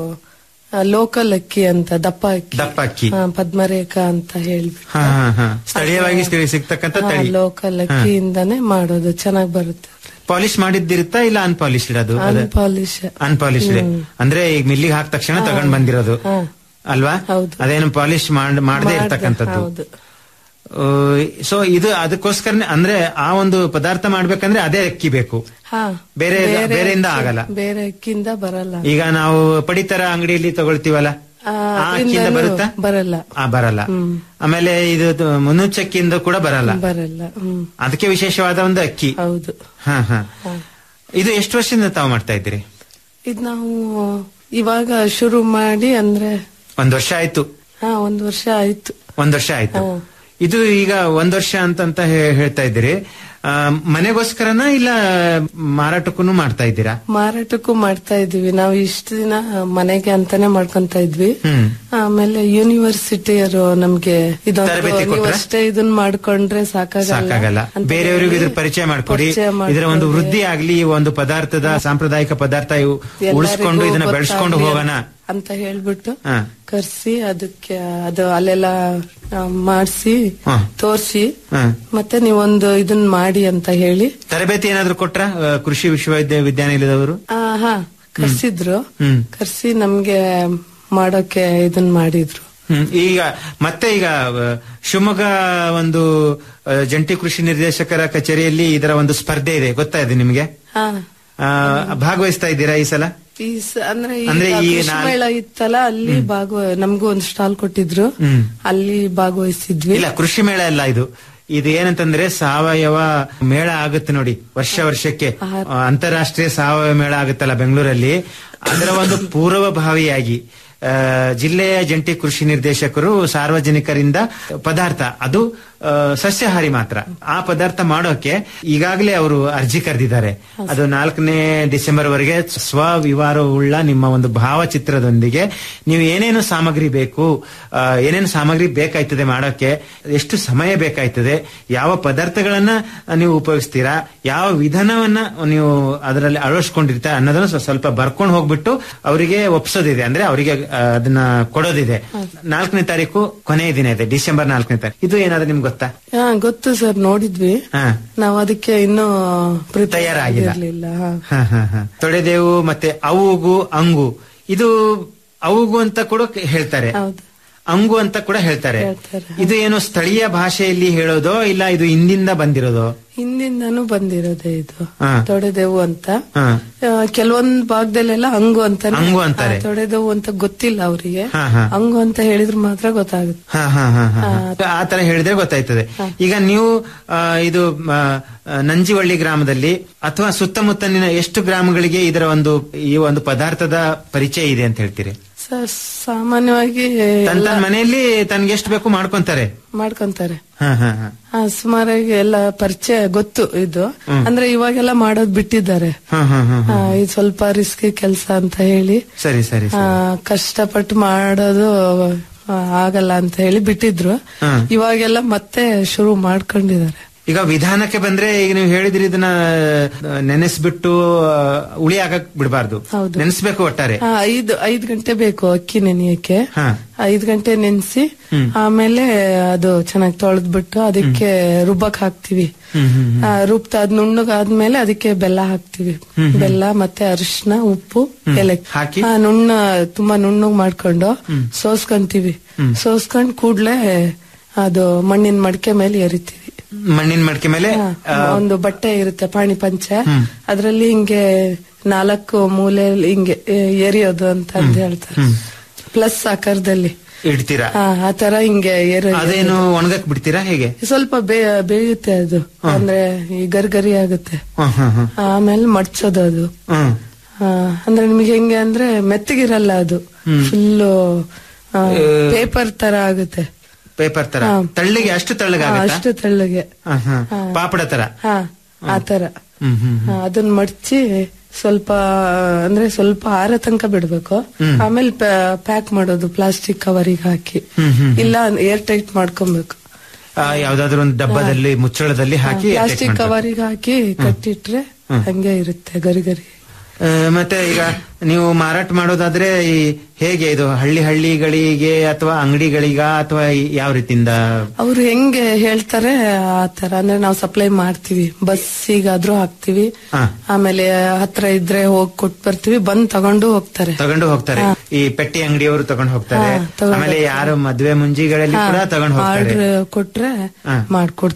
ಲೋಕಲ್ ಅಕ್ಕಿ ಅಂತ ದಪ್ಪ ಅಕ್ಕಿ ದಪ್ಪ ಅಕ್ಕಿ ಆ, ಪದ್ಮರೇಖಾ ಅಂತ ಹೇಳ್ಬಿಟ್ಟು ಹಾ ಹಾ ಹಾ ಸ್ಥಳೀಯವಾಗಿ ಸ್ಥಳೀಯ ಸಿಗ್ತಕ್ಕಂಥ ತಳಿ ಲೋಕಲ್ ಅಕ್ಕಿಯಿಂದಾನೇ ಮಾಡೋದು ಚೆನ್ನಾಗ್ ಬರುತ್ತೆ ಪಾಲಿಶ್ ಮಾಡಿದ್ದಿರುತ್ತಾ ಇಲ್ಲ ಅನ್ಪಾಲಿಶ್ ಇರೋದು ಅನ್ಪಾಲಿಶ್ ಅನ್ಪಾಲಿಶ್ಡ್ ಅಂದ್ರೆ ಈಗ ಮಿಲ್ಲಿಗೆ ಹಾಕಿದ ತಕ್ಷಣ ತಗೊಂಡ್ ಬಂದಿರೋದು ಹಾ. ಅಲ್ವಾ ಅದೇನು ಪಾಲಿಶ್ ಮಾಡದೆ ಮಾಡ್ದೆ, ಇರ್ತಕ್ಕಂಥದ್ದು ಹೌದು ಸೊ ಇದು ಅದಕ್ಕೋಸ್ಕರನೇ ಅಂದ್ರೆ ಆ ಒಂದು ಪದಾರ್ಥ ಮಾಡ್ಬೇಕಂದ್ರೆ ಅದೇ ಅಕ್ಕಿ ಬೇಕು ಹಾ ಬೇರೆ ಬೇರೆಯಿಂದ ಅಕ್ಕಿ- ಆಗಲ್ಲ ಬೇರೆ ಅಕ್ಕಿಯಿಂದ ಬರಲ್ಲ ಈಗ ನಾವು ಪಡಿತರ ಅಂಗಡಿಯಲ್ಲಿ ತಗೊಳ್ತೀವಲ್ಲ ಆ, ಆ ಅಕ್ಕಿಯಿಂದ ಅದ್ರಿಂದನೂ ಬರುತ್ತಾ ಬರಲ್ಲ ಆ ಬರಲ್ಲ ಹ್ಮ್. ಆಮೇಲೆ ಇದು ತ- ಮುನ್ನುಚ್ಚಕ್ಕಿಯಿಂದ ಕೂಡ ಬರಲ್ಲ ಬರಲ್ಲ ಹ್ಮ್ ಅದಕ್ಕೆ ವಿಶೇಷವಾದ ಒಂದು ಅಕ್ಕಿ ಹೌದು ಹಾ ಹಾ ಹಾ. ಇದು ಎಷ್ಟು ವರ್ಷದಿಂದ ತಾವು ಮಾಡ್ತಾ ಇದ್ದೀರಿ ಇದ್ ನಾವು ಇವಾಗ ಶುರು ಮಾಡಿ ಅಂದ್ರೆ ಒಂದ್ ವರ್ಷ ಆಯ್ತು ಹಾ ಒಂದ್ ವರ್ಷ ಆಯ್ತು ಒಂದ್ ವರ್ಷ ಆಯ್ತು ಇದು ಈಗ ಒಂದ್ ವರ್ಷ ಅಂತಂತ ಹೇ- ಹೇಳ್ತಾ ಇದ್ದೀರಿ ಆ, ಮನೆಗೋಸ್ಕರನ ಇಲ್ಲ ಮಾರಾಟಕ್ಕೂ ಮಾಡ್ತಾ ಇದ್ದೀರಾ ಮಾರಾಟಕ್ಕೂ ಮಾಡ್ತಾ ಇದೀವಿ ನಾವು ಇಷ್ಟು ದಿನ ಮನೆಗೆ ಅಂತಾನೆ ಮಾಡ್ಕೊಂತ ಇದ್ವಿ ಹ್ಮ್ ಆಮೇಲೆ ಯೂನಿವರ್ಸಿಟಿಯರು ನಮ್ಗೆ ಇದೊಂದು ತರಬೇತಿ ನೀವು ಕೊಟ್ರಾ? ಅಷ್ಟೇ ಇದನ್ನ ಮಾಡ್ಕೊಂಡ್ರೆ ಸಾಕಾಗಲ್ಲ ಸಾಕಾಗಲ್ಲ ಅಂತ ಬೇರೆಯವರಿಗೂ ಹೇಳಿ ಇದ್ರ ಪರಿಚಯ ಮಾಡ್ಕೊಡಿ ಪರಿಚಯ ಇದರ ಒಂದು ಮಾಡ್ಕೊಡಿ. ವೃದ್ಧಿ ಆಗ್ಲಿ ಈ ಒಂದು ಪದಾರ್ಥದ ಸಾಂಪ್ರದಾಯಿಕ ಪದಾರ್ಥ ಇವು ಎಲ್ಲರಿಗೂ ಉಳಿಸ್ಕೊಂಡು ಇದನ್ನ ಬೆಳೆಸ್ಕೊಂಡು ಗೊತ್ತಾಗ್ಲಿ ಹೋಗೋಣ ಅಂತ ಹೇಳ್ಬಿಟ್ಟು ಹಾ. ಕರ್ಸಿ ಅದಕ್ಕೆ ಅದು ಅಲ್ಲೆಲ್ಲ ಮಾಡಿಸಿ ಹಾ. ತೋರ್ಸಿ ಹಾ. ಮತ್ತೆ ನೀವೊಂದು ಇದನ್ನ ಮಾಡಿ ಅಂತ ಹೇಳಿ ತರಬೇತಿ ಏನಾದ್ರು ಕೊಟ್ರ ಕೃಷಿ ವಿಶ್ವವಿದ್ಯಾಲಯ ವಿದ್ಯಾನಿಲಯದವರು ಆ, ಹಾ ಕರ್ಸಿದ್ರು ಹ್ಮ್ ಕರ್ಸಿ ನಮ್ಗೆ ಮಾಡೋಕೆ ಇದನ್ ಮಾಡಿದ್ರು ಹ್ಮ್. ಈಗ ಮತ್ತೆ ಈಗ ಆ, ಶಿವಮೊಗ್ಗ ಒಂದು ಆ, ಜಂಟಿ ಕೃಷಿ ನಿರ್ದೇಶಕರ ಕಚೇರಿಯಲ್ಲಿ ಇದರ ಒಂದು ಸ್ಪರ್ಧೆ ಇದೆ ಗೊತ್ತಾ ಇದೆ ನಿಮ್ಗೆ ಹಾ ಆ, ಭಾಗವಹಿಸ್ತಾ ಇದ್ದೀರಾ ಈ ಸಲ ಈ ಸ- ಅಂದ್ರೆ ಈ ಅಂದ್ರೆ ಈ ಕೃಷಿ ನಾಲ್- ಮೇಳ ಇತ್ತಲ್ಲ ಅಲ್ಲಿ ಭಾಗವ ನಮ್ಗೂ ಒಂದು ಸ್ಟಾಲ್ ಕೊಟ್ಟಿದ್ರು ಹ್ಮ್ ಅಲ್ಲಿ ಭಾಗವಹಿಸಿದ್ವಿ ಇಲ್ಲ ಕೃಷಿ ಮೇಳ ಅಲ್ಲ ಇದು ಇದು ಏನಂತಂದ್ರೆ ಸಾವಯವ ಮೇಳ ಆಗುತ್ತೆ ನೋಡಿ ವರ್ಷ ವರ್ಷಕ್ಕೆ ಆ, ಅಂತಾರಾಷ್ಟ್ರೀಯ ಸಾವಯವ ಮೇಳ ಆಗುತ್ತಲ್ಲ ಬೆಂಗಳೂರಲ್ಲಿ ಅದರ ಒಂದು ಪೂರ್ವಭಾವಿಯಾಗಿ ಆ, ಜಿಲ್ಲೆಯ ಜಂಟಿ ಕೃಷಿ ನಿರ್ದೇಶಕರು ಸಾರ್ವಜನಿಕರಿಂದ ಪದಾರ್ಥ ಅದು ಆ, ಸಸ್ಯಾಹಾರಿ ಮಾತ್ರ ಆ ಪದಾರ್ಥ ಮಾಡೋಕೆ ಈಗಾಗಲೇ ಅವರು ಅರ್ಜಿ ಕರೆದಿದ್ದಾರೆ ಅದು ನಾಲ್ಕನೇ ಡಿಸೆಂಬರ್ ವರೆಗೆ ಸ್ವವಿವಾರವುಳ್ಳ ನಿಮ್ಮ ಒಂದು ಭಾವಚಿತ್ರದೊಂದಿಗೆ ನೀವು ಏನೇನು ಸಾಮಗ್ರಿ ಬೇಕು ಆ, ಏನೇನು ಸಾಮಗ್ರಿ ಬೇಕಾಯ್ತದೆ ಮಾಡೋಕೆ ಎಷ್ಟು ಸಮಯ ಬೇಕಾಯ್ತದೆ ಯಾವ ಪದಾರ್ಥಗಳನ್ನ ನೀವು ಉಪಯೋಗಿಸ್ತೀರಾ ಯಾವ ವಿಧಾನವನ್ನ ನೀವು ಅದರಲ್ಲಿ ಅಳವಡಿಸ್ಕೊಂಡಿರ್ತಾ ಅನ್ನೋದನ್ನ ಸ್ವ- ಸ್ವಲ್ಪ ಬರ್ಕೊಂಡು ಹೋಗ್ಬಿಟ್ಟು ಅವರಿಗೆ ಒಪ್ಸೋದಿದೆ ಅಂದ್ರೆ ಅವರಿಗೆ ಆ, ಅದನ್ನ ಕೊಡೋದಿದೆ ನಾಲ್ಕನೇ ತಾರೀಕು ಕೊನೆಯ ದಿನ ಇದೆ ಡಿಸೆಂಬರ್ ನಾಲ್ಕನೇ ತಾರೀಕು ಇದು ಏನಾದ್ರು ನಿಮ್ಗೆ ಗೊತ್ತಾ ಹಾ ಗೊತ್ತು ಸರ್ ನೋಡಿದ್ವಿ ಹಾ ನಾವು ಅದಕ್ಕೆ ಇನ್ನೂ prepare ತಯಾರಾಗಿಲ್ಲ. ಆಗಿರ್ಲಿಲ್ಲ ಹಾ. ಹ, ಹ, ಹ. ತೊಡೆದೇವು ಮತ್ತೆ ಅವುಗು ಅಂಗು ಇದು ಅವುಗು ಅಂತ ಕೂಡ ಕ- ಹೇಳ್ತಾರೆ ಅಂಗು ಅಂತ ಕೂಡ ಹೇಳ್ತಾರೆ ಇದು ಏನು ಸ್ಥಳೀಯ ಭಾಷೆಯಲ್ಲಿ ಹೇಳೋದೋ ಇಲ್ಲ ಇದು ಹಿಂದಿಂದ ಬಂದಿರೋದೋ ಹಿಂದಿಂದನೂ ಬಂದಿರೋದೇ ಇದು ಹಾ. ತೊಡೆದೆವು ಅಂತ ಹ. ಆ, ಕೆಲವೊಂದ್ ಭಾಗದಲ್ಲೆಲ್ಲ ಅಂಗು ಅಂತ ಅಂಗು ಅಂತಾರೆ. ತೊಡೆದೆವು ಅಂತ ಗೊತ್ತಿಲ್ಲ ಅವರಿಗೆ ಹ, ಹ. ಅಂಗು ಅಂತ ಹೇಳಿದ್ರೆ ಮಾತ್ರ ಗೊತ್ತಾಗುತ್ತೆ ಹ, ಹ, ಹ, ಹ, ಹ. ಆ ತರ ಹೇಳಿದ್ರೆ ಗೊತ್ತಾಯ್ತದೆ ಈಗ ನೀವು ಆ, ಇದು ಆ, ಆ, ನಂಜಿವಳ್ಳಿ ಗ್ರಾಮದಲ್ಲಿ ಅಥವಾ ಸುತ್ತಮುತ್ತಲಿನ ಎಷ್ಟು ಗ್ರಾಮಗಳಿಗೆ ಇದರ ಒಂದು ಈ ಒಂದು ಪದಾರ್ಥದ ಪರಿಚಯ ಇದೆ ಅಂತ ಹೇಳ್ತೀರಿ ಸರ್ ಸಾಮಾನ್ಯವಾಗಿ ತನ್ನ ಎಲ್ಲ ತನ್ನ ಮನೆಯಲ್ಲಿ ತನ್ಗೆ ಎಷ್ಟು ಬೇಕು ಮಾಡ್ಕೊಂತಾರೆ ಮಾಡ್ಕೊಂತಾರೆ ಹ, ಹ, ಹ. ಆ, ಸುಮಾರಾಗಿ ಎಲ್ಲ ಪರಿಚಯ ಗೊತ್ತು ಇದು ಹ್ಮ್. ಅಂದ್ರೆ ಇವಾಗೆಲ್ಲ ಮಾಡೋದ್ ಬಿಟ್ಟಿದ್ದಾರೆ ಹ, ಹ, ಹ, ಹ. ಆ, ಇದು ಸ್ವಲ್ಪ ರಿಸ್ಕಿ ಕೆಲಸ ಅಂತ ಹೇಳಿ ಸರಿ ಸರಿ ಆ, ಕಷ್ಟಪಟ್ಟು ಮಾಡೋದು ಆ, ಆಗಲ್ಲ ಅಂತ ಹೇಳಿ ಬಿಟ್ಟಿದ್ರು ಹ. ಇವಾಗೆಲ್ಲ ಮತ್ತೆ ಶುರು ಮಾಡ್ಕೊಂಡಿದ್ದಾರೆ ಈಗ ವಿಧಾನಕ್ಕೆ ಬಂದ್ರೆ ಈಗ ನೀವು ಹೇಳಿದ್ರಿ ಇದನ್ನ ಆ, ನೆನೆಸ್ಬಿಟ್ಟು ಆ, ಉಳಿ ಹಾಕಕ್ ಬಿಡಬಾರ್ದು ಹೌದು. ನೆನೆಸ್ಬೇಕು ಒಟ್ಟಾರೆ ಆ, ಐದು ಐದ್ ಗಂಟೆ ಬೇಕು ಅಕ್ಕಿ ನೆನೆಯಕ್ಕೆ ಹಾ ಐದ್ ಗಂಟೆ ನೆನೆಸಿ ಹ್ಮ್. ಆಮೇಲೆ ಅದು ಚೆನ್ನಾಗಿ ತೊಳೆದ್ಬಿಟ್ಟು ಅದಕ್ಕೆ ರುಬ್ಬಕ್ ಹಾಕ್ತಿವಿ ಹ್ಮ್ ಹ್ಮ್ ಹ್ಮ್. ಆ, ರುಬ್ತ ಅದ್ ನುಣ್ಣಗಾದ್ಮೇಲೆ ಅದಕ್ಕೆ ಬೆಲ್ಲ ಹಾಕ್ತಿವಿ ಹ್ಮ್ ಹ್ಮ್. ಬೆಲ್ಲ ಮತ್ತೆ ಅರಿಶಿನ ಉಪ್ಪು ಹ್ಮ್. ಏಲಕ್ಕಿ ಹಾಕಿ? ಆ, ನುಣ್ಣ ತುಂಬಾ ನುಣ್ಣಗ್ ಮಾಡ್ಕೊಂಡು ಹ್ಮ್. ಸೋಸ್ಕೊಂತೀವಿ ಹ್ಮ್. ಸೋಸ್ಕೊಂಡ್ ಕೂಡ್ಲೆ ಅದು ಮಣ್ಣಿನ ಮಡಿಕೆ ಮೇಲೆ ಎರಿತೀವಿ ಮಣ್ಣಿನ ಮಡಿಕೆ ಮೇಲೆ ಆ, ಒಂದು ಬಟ್ಟೆ ಇರುತ್ತೆ ಪಾಣಿ ಪಂಚ ಹ್ಮ್. ಅದ್ರಲ್ಲಿ ಹಿಂಗೆ ನಾಲ್ಕು ಮೂಲೆ ಹಿಂಗೆ ಎ, ಎರಿಯೋದು ಅಂತ ಅಂದ್ ಹೇಳ್ತಾರೆ ಹ್ಮ್. ಪ್ಲಸ್ ಆಕಾರದಲ್ಲಿ ಇಡ್ತೀರಾ ಹಾ, ಆ ತರ ಹಿಂಗೆ ಎರ ಅದೇನು ಒಣಗಕ್ ಬಿಡ್ತೀರಾ ಹೇಗೆ ಸ್ವಲ್ಪ ಬೇ- ಬೇಯುತ್ತೆ ಅದು ಅಂದ್ರೆ ಈ ಗರ್ಗರಿ ಆಗುತ್ತೆ ಹ, ಹ, ಹ. ಆಮೇಲೆ ಮಡ್ಚೋದು ಅದು ಹ್ಮ್. ಆ, ಅಂದ್ರೆ ನಿಮ್ಗೆ ಹೆಂಗೆ ಅಂದ್ರೆ ಮೆತ್ತಗಿರಲ್ಲ ಅದು ಹ್ಮ್. ಫುಲ್ಲು ಆ, ಪೇಪರ್ ತರ ಆಗುತ್ತೆ ಪೇಪರ್ ತರ ಹಾ. ತಳ್ಳಿಗೆ ಅಷ್ಟು ಆ, ತಳ್ಳಗಾಗತ್ತಾ ಅಷ್ಟು ತೆಳ್ಳಗೆ ಹ, ಹ. ಹಾ. ಪಾಪಡ ತರ ಹಾ ಆ ತರ ಹ್ಮ್ ಹ್ಮ್ ಆ, ಅದನ್ನ ಮಡ್ಚಿ ಸ್ವಲ್ಪ ಅಂದ್ರೆ ಸ್ವಲ್ಪ ಆರ ತನಕ ಬಿಡ್ಬೇಕು ಹ್ಮ್. ಆಮೇಲೆ ಪ್ಯಾಕ್ ಮಾಡೋದು ಪ್ಲಾಸ್ಟಿಕ್ ಕವರಿಗೆ ಹಾಕಿ ಹ್ಮ್, ಹ್ಮ್, ಹ್ಮ್. ಇಲ್ಲ ಏರ್ ಟೈಟ್ ಮಾಡ್ಕೊಬೇಕು ಆ, ಯಾವ್ದಾದ್ರು ಒಂದು ಡಬ್ಬದಲ್ಲಿ ಮುಚ್ಚಳದಲ್ಲಿ ಹಾಕಿ attack ಪ್ಲಾಸ್ಟಿಕ್ ಮಾಡ್ತಾರೆ. ಕವರಿಗೆ ಹಾಕಿ ಕಟ್ಟಿಟ್ರೆ ಹ್ಮ್. ಹಂಗೆ ಇರುತ್ತೆ ಗರಿ ಗರಿ ಆ, ಮತ್ತೆ ಈಗ ನೀವು ಮಾರಾಟ ಮಾಡೋದಾದ್ರೆ ಈ ಹೇಗೆ ಇದು ಹಳ್ಳಿ ಹಳ್ಳಿಗಳಿಗೆ ಅಥವಾ ಅಂಗಡಿಗಳಿಗ ಅಥವಾ ಈ- ಯಾವ ರೀತಿಯಿಂದ ಅವ್ರು ಹೆಂಗೆ ಹೇಳ್ತಾರೆ ಆ ತರ ಅಂದ್ರೆ ನಾವು ಸಪ್ಲೈ ಮಾಡ್ತೀವಿ ಬಸ್ಸಿಗಾದ್ರೂ ಹಾಕ್ತಿವಿ ಹಾ. ಆಮೇಲೆ ಹತ್ರ ಇದ್ರೆ ಹೋಗಿ ಕೊಟ್ಟು ಬರ್ತೀವಿ ಬಂದ್ ತಗೊಂಡು ಹೋಗ್ತಾರೆ ತಗೊಂಡು ಹೋಗ್ತಾರೆ ಈ ಪೆಟ್ಟಿ ಅಂಗಡಿಯವರು ತಗೊಂಡು ಹೋಗ್ತಾರೆ ಹಾ, ತಗೊಂಡು ಆಮೇಲೆ ಹೋಗ್ತಾರೆ. ಯಾರು ಮದ್ವೆ ಮುಂಜಿಗಳಲ್ಲಿ ಕೂಡ ತಗೊಂಡು ಹೋಗ್ತಾರೆ ಆರ್ಡರ್ ಕೊಟ್ರೆ ಹಾ. ಮಾಡ್ಕೊಡ್ತೀವಿ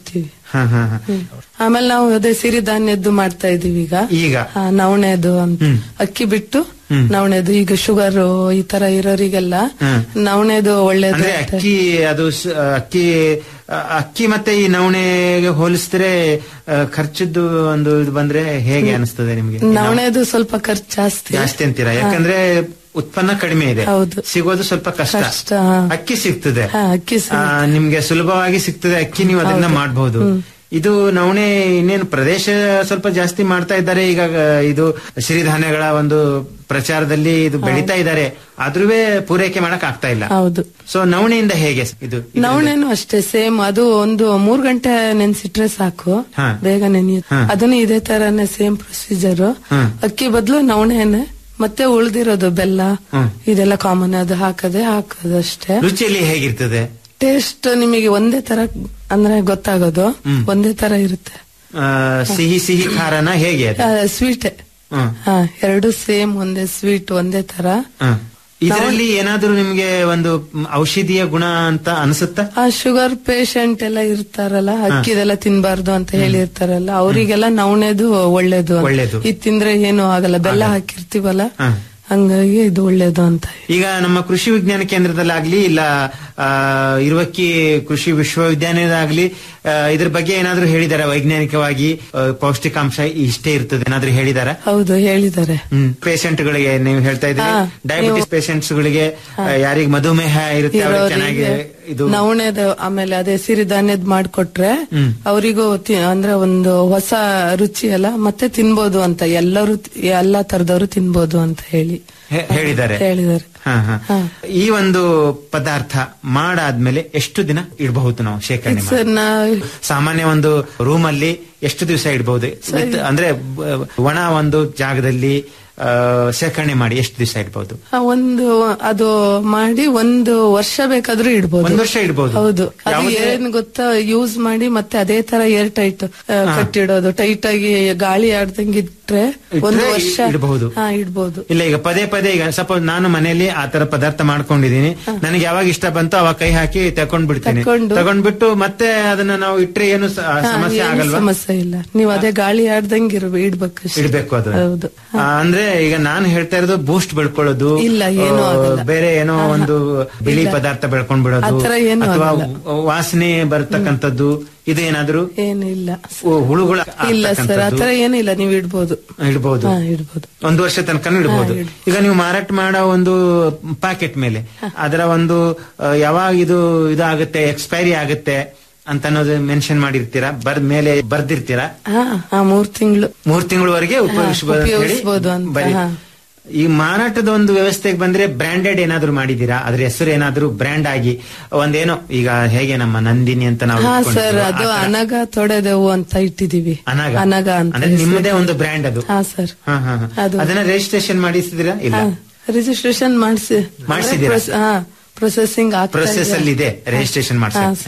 ಹಾ ಹಾ ಹಾ ಆಮೇಲೆ ನಾವು ಅದೇ ಸಿರಿಧಾನ್ಯದ್ದು ಮಾಡ್ತಾ ಇದೀವಿ ಈಗ ಈಗ ಆ, ನವಣೆದು ಅಂತ ಅಕ್ಕಿ ಬಿಟ್ಟು ಹ್ಮ್. ನವಣೆದು ಈಗ ಶುಗರ್ ಈ ತರ ಇರೋರಿಗೆಲ್ಲ ಹ್ಮ್. ನವಣೆದು ಒಳ್ಳೇದು ಅಂದ್ರೆ ಅಂತ. ಅಕ್ಕಿ ಅದು ಸ- ಅಕ್ಕಿ ಅ- ಅಕ್ಕಿ ಮತ್ತೆ ಈ ನವಣೆಗೆ ಹೋಲಿಸಿದ್ರೆ ಆ, ಖರ್ಚದ್ದು ಒಂದು ಇದು ಬಂದ್ರೆ ಹೇಗೆ ಅನಿಸ್ತದೆ ನಿಮ್ಗೆ ನವಣೆದು ಸ್ವಲ್ಪ ಖರ್ಚು ಜಾಸ್ತಿ ಜಾಸ್ತಿ ಅಂತೀರಾ ಹಾ. ಯಾಕಂದ್ರೆ ಉತ್ಪನ್ನ ಕಡಿಮೆ ಇದೆ ಹೌದು. ಸಿಗೋದು ಸ್ವಲ್ಪ ಕಷ್ಟ ಕಷ್ಟ, ಹಾ. ಅಕ್ಕಿ ಸಿಗ್ತದೆ ಹಾ, ಅಕ್ಕಿ ಆ, ನಿಮ್ಗೆ ಸುಲಭವಾಗಿ ಸಿಗ್ತದೆ ಅಕ್ಕಿ ನೀವು ಅದನ್ನ ಹೌದು. ಮಾಡಬಹುದು ಇದು ನವಣೆ ಇನ್ನೇನು ಪ್ರದೇಶ ಸ್ವಲ್ಪ ಜಾಸ್ತಿ ಮಾಡ್ತಾ ಇದ್ದಾರೆ ಈಗ ಆ, ಇದು ಸಿರಿಧಾನ್ಯಗಳ ಒಂದು ಪ್ರಚಾರದಲ್ಲಿ ಇದು ಬೆಳೀತಾ ಇದ್ದಾರೆ ಆದ್ರೂ ಪೂರೈಕೆ ಮಾಡಕ್ ಆಗ್ತಾ ಇಲ್ಲ ಹೌದು ಸೊ ನವಣೆಯಿಂದ ಹೇಗೆ ಇದು ನವಣೆನು ಅಷ್ಟೇ ಸೇಮ್ ಅದು ಒಂದು ಮೂರ್ ಗಂಟೆ ನೆನ್ಸಿಟ್ರೆ ಸಾಕು ಹಾ. ಬೇಗ ನೆನೆಯುತ್ತೆ ಹಾ. ಅದನ್ನು ಇದೇ ತರನೇ ಸೇಮ್ ಪ್ರೊಸೀಜರ್ ಹಾ. ಅಕ್ಕಿ ಬದಲು ನವಣೆನೆ ಮತ್ತೆ ಉಳ್ದಿರೋದು ಬೆಲ್ಲ ಹ್ಮ್. ಇದೆಲ್ಲ ಕಾಮನ್ ಅದು ಹಾಕದೆ ಹಾಕೋದು ಅಷ್ಟೇ ರುಚಿಯಲ್ಲಿ ಹೇಗಿರ್ತದೆ ಟೇಸ್ಟ್ ನಿಮಗೆ ಒಂದೇ ತರ ಅಂದ್ರೆ ಗೊತ್ತಾಗೋದು ಹ್ಮ್. ಒಂದೇ ತರ ಇರುತ್ತೆ ಆ, ಸಿಹಿ ಸಿಹಿ ಖಾರನ ಹೇಗೆ ಅದು ಸ್ವೀಟ್ ಹ್ಮ್. ಹಾ ಎರಡು ಸೇಮ್ ಒಂದೇ ಸ್ವೀಟ್ ಒಂದೇ ತರ ಹ. ಇದರಲ್ಲಿ ಏನಾದ್ರೂ ನಿಮ್ಗೆ ಒಂದು ಮ್, ಔಷಧೀಯ ಗುಣ ಅಂತ ಅನ್ಸುತ್ತಾ ಆ ಶುಗರ್ ಪೇಷಂಟ್ ಎಲ್ಲ ಇರ್ತಾರಲ್ಲ ಅಕ್ಕಿದೆಲ್ಲ ತಿನ್ಬಾರ್ದು ಅಂತ ಹೇಳಿರ್ತಾರಲ್ಲ ಅವರಿಗೆಲ್ಲ ನವಣೆದು ಒಳ್ಳೇದು ಅಂತ. ಒಳ್ಳೇದು. ಇದ್ ತಿಂದ್ರೆ ಏನು ಆಗಲ್ಲ ಬೆಲ್ಲ ಹಾಕಿರ್ತೀವಲ್ಲ ಹ. ಹಂಗಾಗಿ ಇದು ಒಳ್ಳೇದು ಅಂತ ಈಗ ನಮ್ಮ ಕೃಷಿ ವಿಜ್ಞಾನ ಕೇಂದ್ರದಲ್ಲಾಗ್ಲಿ ಇಲ್ಲ ಆ, ಇರುವಕ್ಕಿ ಕೃಷಿ ವಿಶ್ವವಿದ್ಯಾಲಯದಾಗ್ಲಿ ಆ, ಇದ್ರ ಬಗ್ಗೆ ಏನಾದ್ರೂ ಹೇಳಿದಾರ ವೈಜ್ಞಾನಿಕವಾಗಿ ಆ, ಪೌಷ್ಟಿಕಾಂಶ ಇಷ್ಟೇ ಇರ್ತದೆ ಏನಾದ್ರೂ ಹೇಳಿದಾರ ಹೌದು ಹೇಳಿದ್ದಾರೆ ಹ್ಮ್ ಪೇಷಂಟ್ ಗಳಿಗೆ ನೀವು ಹೇಳ್ತಾ ಇದ್ರಿ ಹಾ, ಡಯಾಬಿಟಿಸ್ ನೀವು- ಪೇಷಂಟ್ಸ್ ಗಳಿಗೆ ಯಾರಿಗೆ ಮಧುಮೇಹ ಇರುತ್ತೆ ಅವ್ರಿಗೆ ಚೆನ್ನಾಗಿ ಇದು ನವಣೆದ ಆಮೇಲೆ ಅದೇ ಸಿರಿಧಾನ್ಯದ್ ಮಾಡ್ಕೊಟ್ರೆ ಹ್ಮ್. ಅವರಿಗೂ ಅಂದ್ರೆ ಒಂದು ಹೊಸ ರುಚಿ ಅಲ್ಲ ಮತ್ತೆ ತಿನ್ಬೋದು ಅಂತ ಎಲ್ಲರೂ ಎಲ್ಲಾ ತರದವರು ತಿನ್ಬೋದು ಅಂತ ಹೇಳಿ ಹೇ- ಹೇಳಿದ್ದಾರೆ ಹೇಳಿದ್ದಾರೆ ಹಾ, ಹಾ. ಈ ಒಂದು ಪದಾರ್ಥ ಮಾಡಾದ್ಮೇಲೆ ಎಷ್ಟು ದಿನ ಇಡಬಹುದು ನಾವು ಶೇಖರಣೆ ಮಾಡಿ ಸರ್ ನಾ ಸಾಮಾನ್ಯ ಒಂದು ರೂಮ್ ಅಲ್ಲಿ ಎಷ್ಟು ದಿವಸ ಇಡಬಹುದು With- ಅಂದ್ರೆ ಬ- ಒಣ ಒಂದು ಜಾಗದಲ್ಲಿ ಆ, ಶೇಖರಣೆ ಮಾಡಿ ಎಷ್ಟು ದಿವಸ ಇಡಬಹುದು ಆ, ಒಂದು ಅದು ಮಾಡಿ ಒಂದು ವರ್ಷ ಬೇಕಾದ್ರೂ ಇಡ್ಬೋದು ಒಂದ್ ವರ್ಷ ಇಡ್ಬೋದು. ಹೌದು ಅದು ಯಾವುದೇ- ಏನ್ ಗೊತ್ತಾ ಯೂಸ್ ಮಾಡಿ ಮತ್ತೆ ಅದೇ ತರ ಏರ್ ಟೈಟ್ ಕಟ್ಟಿಡೋದು ಟೈಟ್ ಆಗಿ ಗಾಳಿ ಆಡ್ದಂಗೆ ಇಟ್ರೆ ಒಂದು ಇಟ್ರೆ ವರ್ಷ ಇಡ್ಬಹುದು. ಹಾ ಇಡ್ಬೋದು ಇಲ್ಲ ಈಗ ಪದೇ ಪದೇ ಈಗ ಸಪೋಸ್ ನಾನು ಮನೆಯಲ್ಲಿ ಆ ತರ ಪದಾರ್ಥ ಮಾಡ್ಕೊಂಡಿದೀನಿ ನನಗೆ ಯಾವಾಗ ಇಷ್ಟ ಬಂತು ಅವಾಗ ಕೈ ಹಾಕಿ ತಕೊಂಡ್ ಬಿಡ್ತೀನಿ ತಕೊಂಡು- ತಗೊಂಡ್ಬಿಟ್ಟು ಮತ್ತೆ ಅದನ್ನ ನಾವು ಇಟ್ರೆ ಏನು ಸ- ಹಾ, ಸಮಸ್ಯೆ ಏನು ಆಗಲ್ವಾ ಸಮಸ್ಯೆ ಇಲ್ಲ ನೀವು ಅದೇ ಗಾಳಿ ಆಡ್ದಂಗೆ ಇರ್ಬೇಕು ಇಡ್ಬೇಕು ಅಷ್ಟೇ. ಇಡ್ಬೇಕು ಅದು ಹೌದು ಆ, ಅಂದ್ರೆ ಈಗ ನಾನು ಹೇಳ್ತಾ ಇರೋದು ಬೂಸ್ಟ್ ಬೆಳ್ಕೊಳ್ಳೋದು ಇಲ್ಲ, ಏನೂ ಆ, ಆಗಲ್ಲ. ಬೇರೆ ಏನೋ ಒಂದು ಬಿಳಿ ಇಲ್ಲ. ಪದಾರ್ಥ ಬೆಳ್ಕೊಂಡ್ ಬಿಡೋದು ಆ ಥರ ಏನೂ ಅಥವಾ ಆಗಲ್ಲ. ವಾಸನೆ ಬರ್ತಕ್ಕಂಥದ್ದು ಇದು ಏನಾದ್ರು ಏನು ಇಲ್ಲ ಹುಳುಗಳ ಇಲ್ಲ ಸರ್ ಆತರ ಏನಿಲ್ಲ ನೀವು ಇಡ್ಬೋದು ಇಡ್ಬೋದು ಹಾ ಇಡ್ಬೋದು ಒಂದು ವರ್ಷ ತನಕ ಇಡಬಹುದು ಹಾ, ಇಡ್ಬೋದು. ಈಗ ನೀವು ಮಾರಾಟ ಮಾಡೋ ಒಂದು ಪ್ಯಾಕೆಟ್ ಮೇಲೆ ಅದರ ಒಂದು ಆ, ಯಾವಾಗ ಇದು ಇದಾಗುತ್ತೆ ಎಕ್ಸ್ಪೈರಿ ಆಗುತ್ತೆ ಅಂತ ಅನ್ನೋದು ಮೆನ್ಷನ್ ಮಾಡಿರ್ತೀರಾ ಬರ್ ಮೇಲೆ ಬರ್ದಿರ್ತೀರಾ ಹಾ ಹಾ ಮೂರ್ ತಿಂಗಳು ಮೂರ್ ತಿಂಗಳವರೆಗೆ ಉಪಯೋಗಿಸಬಹುದು ಅಂತ ಹೇಳಿ ಉಪಯೋಗಿಸ್ಬೋದು ಅಂತ, ಬರೀ. ಹಾ. ಈ ಮಾರಾಟದ ಒಂದು ವ್ಯವಸ್ಥೆಗೆ ಬಂದ್ರೆ ಬ್ರಾಂಡೆಡ್ ಏನಾದ್ರು ಮಾಡಿದೀರಾ ಅದ್ರ ಹೆಸರು ಏನಾದ್ರು ಬ್ರ್ಯಾಂಡ್ ಆಗಿ ಒಂದೇನೋ ಈಗ ಹೇಗೆ ನಮ್ಮ ನಂದಿನಿ ಅಂತ ನಾವು ಹಾ ಇಟ್ಕೊಂಡಿರ್ತೀವಿ, ಸರ್ ಆ ಅದು ತರ. ಅನಗ ತೊಡೆದೆವು ಅಂತ ಇಟ್ಟಿದೀವಿ ಅನಗ ಅನಗ ಅಂತ ಅಂದ್ರೆ ಹೆಸರು. ನಿಮ್ಮದೇ ಒಂದು ಬ್ರ್ಯಾಂಡ್ ಅದು ಹಾ ಸರ್ ಹಾ, ಹಾ, ಹಾ. ಅದು- ಅದನ್ನ ರಿಜಿಸ್ಟ್ರೇಷನ್ ಮಾಡಿಸಿದಿರಾ ಇಲ್ಲ ರಿಜಿಸ್ಟ್ರೇಷನ್ ಮಾಡಿಸಿ ಮಾಡ್ಸಿದ್ದೀರಾ? ಹಾ ಪ್ರೊಸೆಸಿಂಗ್ ಪ್ರೊಸೆಸ್ ಅಲ್ಲಿ ಇದೆ ರಿಜಿಸ್ಟ್ರೇಷನ್ ಹಾ, ಮಾಡಿಸಿ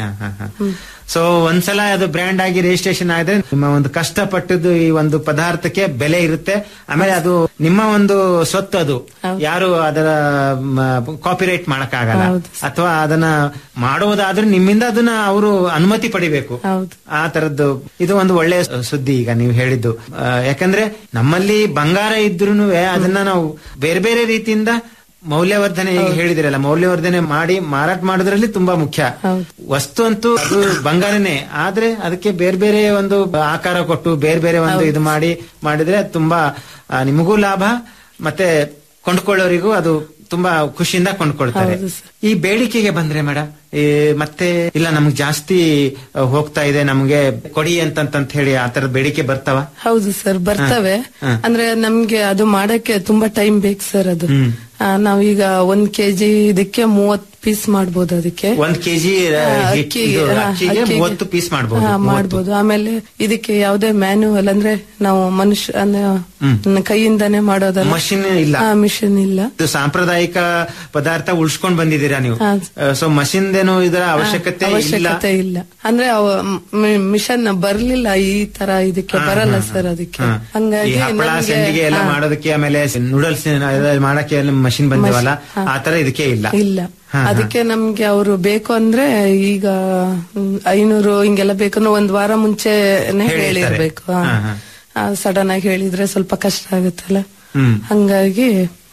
ಸೊ ಒಂದ್ಸಲ ಅದು ಬ್ರ್ಯಾಂಡ್ ಆಗಿ ರಿಜಿಸ್ಟ್ರೇಷನ್ ಆದ್ರೆ ನಿಮ್ಮ ಒಂದು ಕಷ್ಟಪಟ್ಟದ್ದು ಈ ಒಂದು ಪದಾರ್ಥಕ್ಕೆ ಬೆಲೆ ಇರುತ್ತೆ ಆಮೇಲೆ ಅದು ನಿಮ್ಮ ಒಂದು ಸ್ವತ್ತು ಅದು ಯಾರು ಅದರ ಕಾಪಿರೈಟ್ ಮಾಡಕ್ಕಾಗಲ್ಲ ಅಥವಾ ಅದನ್ನ ಮಾಡುವುದಾದ್ರೆ ನಿಮ್ಮಿಂದ ಅದನ್ನ ಅವರು ಅನುಮತಿ ಪಡಿಬೇಕು ಆ ತರದ್ದು ಇದು ಒಂದು ಒಳ್ಳೆಯ ಸುದ್ದಿ ಈಗ ನೀವು ಹೇಳಿದ್ದು ಆ, ಯಾಕಂದ್ರೆ ನಮ್ಮಲ್ಲಿ ಬಂಗಾರ ಇದ್ರೂ ಅದನ್ನ ನಾವು ಬೇರೆ ಬೇರೆ ರೀತಿಯಿಂದ ಮೌಲ್ಯವರ್ಧನೆ ಈಗ ಹೇಳಿದಿರಲ್ಲ ಮೌಲ್ಯವರ್ಧನೆ ಮಾಡಿ ಮಾರಾಟ ಮಾಡೋದ್ರಲ್ಲಿ ತುಂಬಾ ಮುಖ್ಯ ವಸ್ತು ಅಂತೂ ಅದು ಬಂಗಾರನೇ ಆದ್ರೆ ಅದಕ್ಕೆ ಬೇರೆ ಬೇರೆ ಒಂದು ಆಕಾರ ಕೊಟ್ಟು ಬೇರೆ ಬೇರೆ ಒಂದು ಇದು ಮಾಡಿ ಮಾಡಿದ್ರೆ ಅದು ತುಂಬಾ ಆ, ನಿಮಗೂ ಲಾಭ ಮತ್ತೆ ಕೊಂಡ್ಕೊಳ್ಳೋರಿಗೂ ಅದು ತುಂಬಾ ಖುಷಿಯಿಂದ ಕೊಂಡ್ಕೊಳ್ತಾರೆ ಈ ಬೇಡಿಕೆಗೆ ಬಂದ್ರೆ ಮೇಡಮ್ ಈ ಮತ್ತೆ ಇಲ್ಲ ನಮ್ಗೆ ಜಾಸ್ತಿ ಆ, ಹೋಗ್ತಾ ಇದೆ ನಮ್ಗೆ ಕೊಡಿ ಅಂತಂತ ಹೇಳಿ ಆ ತರದ ಬೇಡಿಕೆ ಬರ್ತಾವ ಹೌದು ಸರ್ ಬರ್ತವೆ ಹಾ. ಅಂದ್ರೆ ನಮ್ಗೆ ಅದು ಮಾಡಕ್ಕೆ ತುಂಬಾ ಟೈಮ್ ಬೇಕು ಸರ್ ಅದು ಹ್ಮ್. ಆ, ನಾವೀಗ ಒಂದ್ ಕೆಜಿ ಇದಕ್ಕೆ ಮೂವತ್ ಪೀಸ್ ಮಾಡ್ಬೋದು ಅದಕ್ಕೆ ಒಂದ್ ಕೆಜಿ ಹಾ, ಅಕ್ಕಿಗೆ, ಹಾ, ಅಕ್ಕಿಗೆ ಅಕ್ಕಿಗೆ. ಮೂವತ್ತು ಪೀಸ್ ಮಾಡಬಹುದು ಹಾ, ಮಾಡ್ಬೋದು ಆಮೇಲೆ ಇದಕ್ಕೆ ಯಾವ್ದೇ ಮ್ಯಾನ್ಯುವಲ್ ಅಂದ್ರೆ ನಾವು ಮನುಷ್ಯ ಅಂದ್ರೆ ನ- ಕೈಯಿಂದಾನೇ ಮಾಡೋದಲ್ಲ ಮಷಿನ್ ಇಲ್ಲ ಮಿಷನ್ ಇಲ್ಲ ಇದು ಸಾಂಪ್ರದಾಯಿಕ ಪದಾರ್ಥ ಉಳ್ಸ್ಕೊಂಡ್ ಬಂದಿದ್ದೀರಾ ನೀವು ಹಾ. ಸೊ ಮಷಿನ್ದೇನು ಇದರ ಅವಶ್ಯಕತೆ ಇಲ್ಲ ಅವಶ್ಯಕತೆ ಇಲ್ಲ ಅಂದ್ರೆ ಮಿಷನ್ ಬರ್ಲಿಲ್ಲ ಈ ತರ ಇದಕ್ಕೆ ಬರಲ್ಲ ಸರ್ ಅದಕ್ಕೆ ಹಾ. ಈ ಹಂಗಾಗಿ ಹಪ್ಪಳ ನಮ್ಗೆ- ಸಂಡಿಗೆ ಎಲ್ಲ ಹಾ, ಮಾಡೋದಕ್ಕೆ ಆಮೇಲೆ ನೂಡಲ್ಸ್ ಮಾಡಕ್ಕೆ ಮಷಿನ್ ಬಂದಿವಲ್ಲ ಹಾ. ಆ ತರ ಇದಕ್ಕೆ ಇಲ್ಲ ಇಲ್ಲ ಹಾ. ಅದಕ್ಕೆ ನಮ್ಗೆ ಅವರು ಬೇಕು ಅಂದ್ರೆ ಈಗ ಹ್ಮ್, ಐನೂರು ಹಿಂಗೆಲ್ಲ ಬೇಕಂದ್ರೆ ಒಂದ್ ವಾರ ಮುಂಚೆನೆ ಹೇಳಿರ್ತಾರೆ. ಹೇಳಿರ್ಬೇಕು ಹಾ, ಹಾ. ಸಡನ್ ಆಗಿ ಹೇಳಿದ್ರೆ ಸ್ವಲ್ಪ ಕಷ್ಟ ಆಗುತ್ತಲ್ಲ ಹ್ಮ್ ಹಂಗಾಗಿ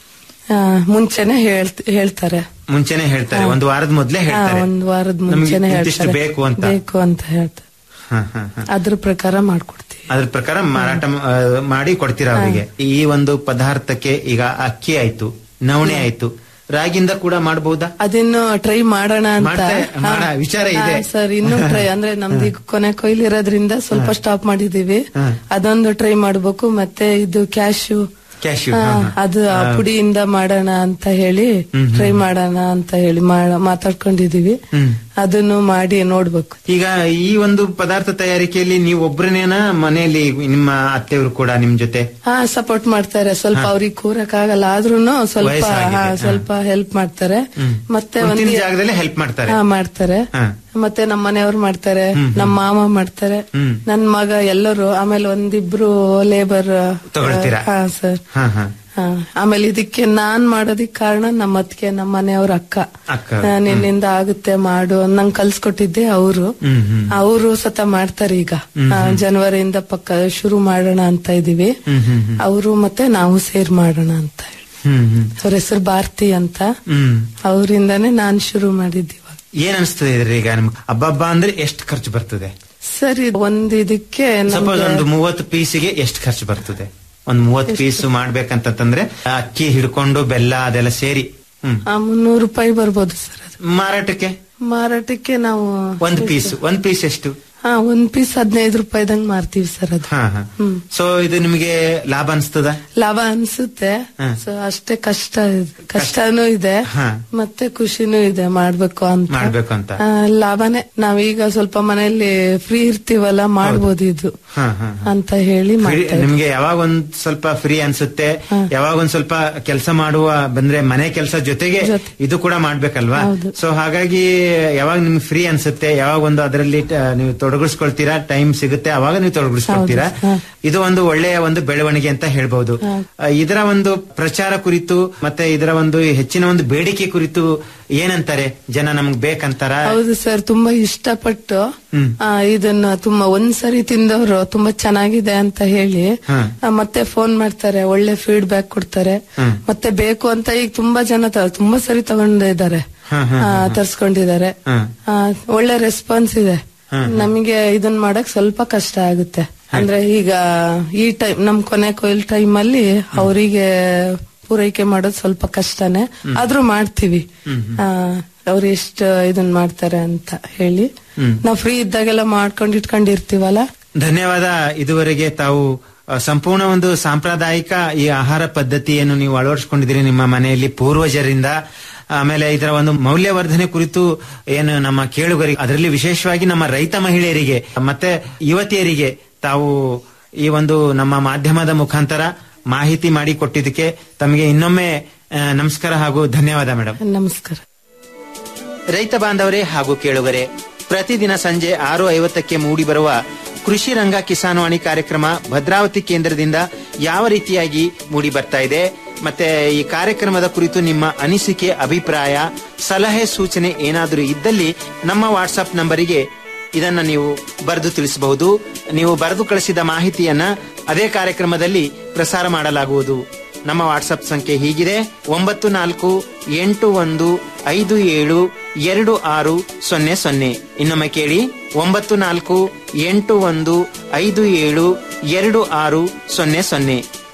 ಆ, ಮುಂಚೆನೆ ಹೇಳ್ತ- ಹೇಳ್ತಾರೆ ಮುಂಚೆನೆ ಹೇಳ್ತಾರೆ ಒಂದು ವಾರದ ಮೊದ್ಲೇ ಹಾ, ಹೇಳ್ತಾರೆ ಒಂದ್ ವಾರದ ನಮ್ಗೆ ಮುಂಚೆನೆ ಇಂತಿಷ್ಟು ಹೇಳ್ತಾರೆ ಬೇಕು ಅಂತ ಬೇಕು ಅಂತ ಹೇಳ್ತಾರೆ ಹ, ಹ, ಹ. ಅದ್ರ ಪ್ರಕಾರ ಮಾಡ್ಕೊಡ್ತೀವಿ ಅದ್ರ ಪ್ರಕಾರ ಮಾರಾಟ ಮ- ಆ, ಮಾಡಿ ಕೊಡ್ತೀರಾ ಅವರಿಗೆ ಈ ಒಂದು ಪದಾರ್ಥಕ್ಕೆ ಈಗ ಅಕ್ಕಿ ಆಯ್ತು ನವಣೆ ಆಯ್ತು ರಾಗಿಯಿಂದ ಕೂಡ ಮಾಡಬಹುದಾ ಅದಿನ್ನು ಟ್ರೈ ಮಾಡೋಣ ಅಂತ ಮಾಡ್ತಾ- ಮಾಡ ವಿಚಾರ ಇದೆ. ಸರ್ ಇನ್ನು ಟ್ರೈ ಅಂದ್ರೆ ನಮ್ದು ಈಗ ಕೊನೆ ಕೊಯ್ಲು ಇರೋದ್ರಿಂದ ಸ್ವಲ್ಪ ಸ್ಟಾಪ್ ಮಾಡಿದೀವಿ ಅದೊಂದು ಟ್ರೈ ಮಾಡ್ಬೇಕು ಮತ್ತೆ ಇದು ಕ್ಯಾಶು ಕ್ಯಾಶ್ಯೂ ಹಾ, ಅದು ಆ ಪುಡಿಯಿಂದ ಮಾಡೋಣ ಅಂತ ಹೇಳಿ ಟ್ರೈ ಮಾಡೋಣ ಅಂತ ಹೇಳಿ ಮಾಡ- ಮಾತಾಡ್ಕೊಂಡಿದೀವಿ ಹ್ಮ್ ಅದನ್ನು ಮಾಡಿ ನೋಡ್ಬೇಕು ಈಗ ಈ ಒಂದು ಪದಾರ್ಥ ತಯಾರಿಕೆಯಲ್ಲಿ ನೀವು ಒಬ್ಬರನೇನ ಮನೆಯಲ್ಲಿ ನಿಮ್ಮ ಅತ್ತೆಯವರು ಕೂಡ ನಿಮ್ ಜೊತೆ ಹಾ ಸಪೋರ್ಟ್ ಮಾಡ್ತಾರೆ ಸ್ವಲ್ಪ ಹಾ. ಅವ್ರಿಗೆ ಕೂರಕ್ ಆಗಲ್ಲ ಆದ್ರೂನು ಸ್ವಲ್ಪ ವಯಸ್ಸಾಗಿದೆ, ಹಾ, ಹಾ. ಸ್ವಲ್ಪ ಹೆಲ್ಪ್ ಮಾಡ್ತಾರೆ ಹ್ಮ್. ಮತ್ತೆ ಕುಂತಿನ ಒಂದು ಜಾಗದಲ್ಲಿ ಹೆಲ್ಪ್ ಮಾಡ್ತಾರೆ ಹಾ ಮಾಡ್ತಾರೆ ಹಾ. ಮತ್ತೆ ನಮ್ಮ ಮನೆಯವ್ರು ಮಾಡ್ತಾರೆ ಹ್ಮ್, ಹ್ಮ್. ನಮ್ಮ ಮಾಮ ಮಾಡ್ತಾರೆ ಹ್ಮ್. ನನ್ ಮಗ ಎಲ್ಲರೂ ಆಮೇಲೆ ಒಂದಿಬ್ರು ಲೇಬರ್ ತಗೊಳ್ತೀರಾ? ಹಾ ಸರ್ ಹಾ ಹಾ ಹಾ. ಆಮೇಲೆ ಇದಕ್ಕೆ ನಾನ್ ಮಾಡೋದಿಕ್ ಕಾರಣ ನಮ್ಮ ಅತ್ತಿಗೆ ನಮ್ಮ ಮನೆಯವ್ರ ಅಕ್ಕ ಅಕ್ಕ ಆ, ನಿನ್ನಿಂದ ಆಗುತ್ತೆ ಮಾಡು ನಂಗೆ ಕಲ್ಸ್ಕೊಟ್ಟಿದ್ದೆ ಅವರು ಹ್ಮ್ ಹ್ಮ್ ಅವರು ಸತ ಮಾಡ್ತಾರೆ ಈಗ ಹ್ಮ್, ಆ, ಹ್ಮ್. ಜನವರಿಯಿಂದ ಪಕ್ಕ ಶುರು ಮಾಡೋಣ ಅಂತ ಇದೀವಿ ಹ್ಮ್ ಹ್ಮ್ ಹ್ಮ್ ಅವರು ಮತ್ತೆ ನಾವು ಸೇರ್ ಮಾಡೋಣ ಅಂತ ಹೇಳಿ ಹ್ಮ್ ಹ್ಮ್ ಅವ್ರ ಹೆಸರು ಭಾರತಿ ಅಂತ ಹ್ಮ್ ಅವರಿಂದಾನೇ ನಾನ್ ಶುರು ಮಾಡಿದ್ವಿ ಏನ್ ಅನಿಸ್ತದೆ ಇದ್ರಿ ಈಗ ನಿಮ್ಗೆ ಹಬ್ಬ ಹಬ್ಬ ಅಂದ್ರೆ ಎಷ್ಟು ಖರ್ಚು ಬರ್ತದೆ ಸರಿ ಒಂದ್ ಇದಕ್ಕೆ ಸಪೋಸ್ ನಮ್ಗೆ ಒಂದು ಮೂವತ್ತು ಪೀಸಿಗೆ ಎಷ್ಟು ಖರ್ಚು ಬರ್ತದೆ ಒಂದ್ ಮೂವತ್ತು ಪೀಸ್ ಮಾಡ್ಬೇಕಂತಂದ್ರೆ ಅಕ್ಕಿ ಹಿಡ್ಕೊಂಡು ಬೆಲ್ಲ ಅದೆಲ್ಲ ಸೇರಿ ಹ್ಮ್ ಆ, ಮುನ್ನೂರು ರೂಪಾಯಿ ಬರ್ಬೋದು ಸರ್ ಅದು ಮಾರಾಟಕ್ಕೆ ಮಾರಾಟಕ್ಕೆ ನಾವು ಒಂದ್ ಪೀಸ್ ಒಂದ್ ಪೀಸ್ ಎಷ್ಟು ಹಾ ಒಂದ್ ಪೀಸ್ ಹದಿನೈದು ರೂಪಾಯಿದಂಗ್ ಮಾರ್ತೀವಿ ಸರ್ ಅದು ಹಾ ಹಾ ಹ್ಮ್ ಸೊ ಇದು ನಿಮಗೆ ಲಾಭ ಅನ್ಸ್ತದ ಲಾಭ ಅನ್ಸುತ್ತೆ ಹಾ. ಸೊ ಅಷ್ಟೇ ಕಷ್ಟ ಇದೆ. ಕಷ್ಟನೂ ಇದೆ ಹಾ ಮತ್ತೆ ಖುಷಿನೂ ಇದೆ ಮಾಡ್ಬೇಕು ಅಂತ ಮಾಡ್ಬೇಕು ಅಂತ ಆ, ಲಾಭನೇ ನಾವೀಗ ಸ್ವಲ್ಪ ಮನೆಯಲ್ಲಿ ಫ್ರೀ ಇರ್ತೀವಲ್ಲ ಮಾಡ್ಬೋದು ಇದು ಹಾ ಹಾ ಅಂತ ಹೇಳಿ Free- ಮಾಡ್ತಾ ಇದ್ದೀವಿ. ನಿಮ್ಗೆ ಯಾವಾಗ ಒಂದ್ ಸ್ವಲ್ಪ ಫ್ರೀ ಅನ್ಸುತ್ತೆ ಯಾವಾಗ ಒಂದ್ ಸ್ವಲ್ಪ ಕೆಲಸ ಮಾಡುವ ಬಂದ್ರೆ ಮನೆ ಕೆಲಸ ಜೊತೆಗೆ ಇದು ಕೂಡ ಮಾಡ್ಬೇಕಲ್ವಾ ಹೌದು. ಸೊ ಹಾಗಾಗಿ ಯಾವಾಗ ನಿಮ್ಗೆ ಫ್ರೀ ಅನ್ಸುತ್ತೆ ಯಾವಾಗ ಒಂದು ಅದರಲ್ಲಿ ಟ- ನೀವು ತೊಡಗಿಸ್ಕೊಳ್ತೀರಾ ಟೈಮ್ ಸಿಗುತ್ತೆ ಅವಾಗ ನೀವು ತೊಡಗಿಸ್ಕೊಳ್ತೀರಾ ಹೌದು. ಇದು ಒಂದು ಒಳ್ಳೆಯ ಒಂದು ಬೆಳವಣಿಗೆ ಅಂತ ಹೇಳ್ಬಹುದು ಆ, ಇದರ ಒಂದು ಪ್ರಚಾರ ಕುರಿತು ಮತ್ತೆ ಇದರ ಒಂದು ಹೆಚ್ಚಿನ ಒಂದು ಬೇಡಿಕೆ ಕುರಿತು ಏನಂತಾರೆ ಜನ ನಮ್ಗೆ ಬೇಕಂತಾರ ಹೌದು ಸರ್ ತುಂಬಾ ಇಷ್ಟಪಟ್ಟು ಹ್ಮ್. ಆ, ಇದನ್ನ ತುಂಬಾ ಒಂದ್ಸರಿ ತಿಂದವರು ತುಂಬಾ ಚೆನ್ನಾಗಿದೆ ಅಂತ ಹೇಳಿ ಹಾ. ಆ, ಮತ್ತೆ ಫೋನ್ ಮಾಡ್ತಾರೆ ಒಳ್ಳೆ ಫೀಡ್ಬ್ಯಾಕ್ ಕೊಡ್ತಾರೆ ಹ್ಮ್. ಮತ್ತೆ ಬೇಕು ಅಂತ ಈಗ ತುಂಬಾ ಜನ ತ- ತುಂಬಾ ಸರಿ ತಗೊಂಡಿದ್ದಾರೆ ಹಾ, ಹಾ, ಹಾ, ಹಾ. ತರ್ಸ್ಕೊಂಡಿದ್ದಾರೆ ಹಾ. ಆ, ಒಳ್ಳೆ ರೆಸ್ಪಾನ್ಸ್ ಇದೆ ಹಾ, ಹಾ. ನಮಗೆ ಇದನ್ ಮಾಡಕ್ ಸ್ವಲ್ಪ ಕಷ್ಟ ಆಗುತ್ತೆ ಅಂದ್ರೆ ಈಗ ಈ ಟೈಮ್ ನಮ್ ಕೊನೆ ಕೊಯ್ಲ್ ಟೈಮ್ ಅಲ್ಲಿ ಅವರಿಗೆ ಪೂರೈಕೆ ಮಾಡೋದು ಸ್ವಲ್ಪ ಕಷ್ಟನೇ ಆದ್ರೂ ಮಾಡ್ತೀವಿ ಆ, ಅವ್ರು ಎಷ್ಟು ಇದನ್ ಮಾಡ್ತಾರೆ ಅಂತ ಹೇಳಿ ಹ್ಮ್. ನಾವ್ ಫ್ರೀ ಇದ್ದಾಗೆಲ್ಲ ಮಾಡ್ಕೊಂಡ್ ಇಟ್ಕೊಂಡಿರ್ತೀವಲ್ಲ ಧನ್ಯವಾದ ಇದುವರೆಗೆ ತಾವು ಅ, ಸಂಪೂರ್ಣ ಒಂದು ಸಾಂಪ್ರದಾಯಿಕ ಈ ಆಹಾರ ಪದ್ಧತಿಯನ್ನು ನೀವು ಅಳವಡಿಸಿಕೊಂಡಿದ್ದೀರಿ ನಿಮ್ಮ ಮನೆಯಲ್ಲಿ ಪೂರ್ವಜರಿಂದ ಆಮೇಲೆ ಇದರ ಒಂದು ಮೌಲ್ಯವರ್ಧನೆ ಕುರಿತು ಏನು ನಮ್ಮ ಕೇಳುಗರಿಗೆ ಅದರಲ್ಲಿ ವಿಶೇಷವಾಗಿ ನಮ್ಮ ರೈತ ಮಹಿಳೆಯರಿಗೆ ಮತ್ತೆ ಯುವತಿಯರಿಗೆ ತಾವು ಈ ಒಂದು ನಮ್ಮ ಮಾಧ್ಯಮದ ಮುಖಾಂತರ ಮಾಹಿತಿ ಮಾಡಿ ಕೊಟ್ಟಿದ್ದಕ್ಕೆ ತಮಗೆ ಇನ್ನೊಮ್ಮೆ ಆ, ನಮಸ್ಕಾರ ಹಾಗೂ ಧನ್ಯವಾದ ಮೇಡಮ್ ನಮಸ್ಕಾರ ರೈತ ಬಾಂಧವರೇ ಹಾಗೂ ಕೇಳುಗರೆ ಪ್ರತಿದಿನ ಸಂಜೆ ಆರು ಐವತ್ತಕ್ಕೆ ಮೂಡಿಬರುವ ಕೃಷಿ ರಂಗ ಕಿಸಾನ್ವಾಣಿ ಕಾರ್ಯಕ್ರಮ ಭದ್ರಾವತಿ ಕೇಂದ್ರದಿಂದ ಯಾವ ರೀತಿಯಾಗಿ ಮೂಡಿ ಬರ್ತಾ ಇದೆ ಮತ್ತೆ ಈ ಕಾರ್ಯಕ್ರಮದ ಕುರಿತು ನಿಮ್ಮ ಅನಿಸಿಕೆ ಅಭಿಪ್ರಾಯ ಸಲಹೆ ಸೂಚನೆ ಏನಾದರೂ ಇದ್ದಲ್ಲಿ ನಮ್ಮ ವಾಟ್ಸ್ಆಪ್ ನಂಬರಿಗೆ ಇದನ್ನ ನೀವು ಬರೆದು ತಿಳಿಸಬಹುದು ನೀವು ಬರೆದು ಕಳಿಸಿದ ಮಾಹಿತಿಯನ್ನ ಅದೇ ಕಾರ್ಯಕ್ರಮದಲ್ಲಿ ಪ್ರಸಾರ ಮಾಡಲಾಗುವುದು ನಮ್ಮ ವಾಟ್ಸಪ್ ಸಂಖ್ಯೆ ಹೀಗಿದೆ ಒಂಬತ್ತು ನಾಲ್ಕು ಎಂಟು ಒಂದು ಐದು ಏಳು ಎರಡು ಆರು ಸೊನ್ನೆ ಸೊನ್ನೆ ಇನ್ನೊಮ್ಮೆ ಕೇಳಿ ಒಂಬತ್ತು ನಾಲ್ಕು ಎಂಟು ಒಂದು ಐದು ಏಳು ಎರಡು ಆರು ಸೊನ್ನೆ ಸೊನ್ನೆ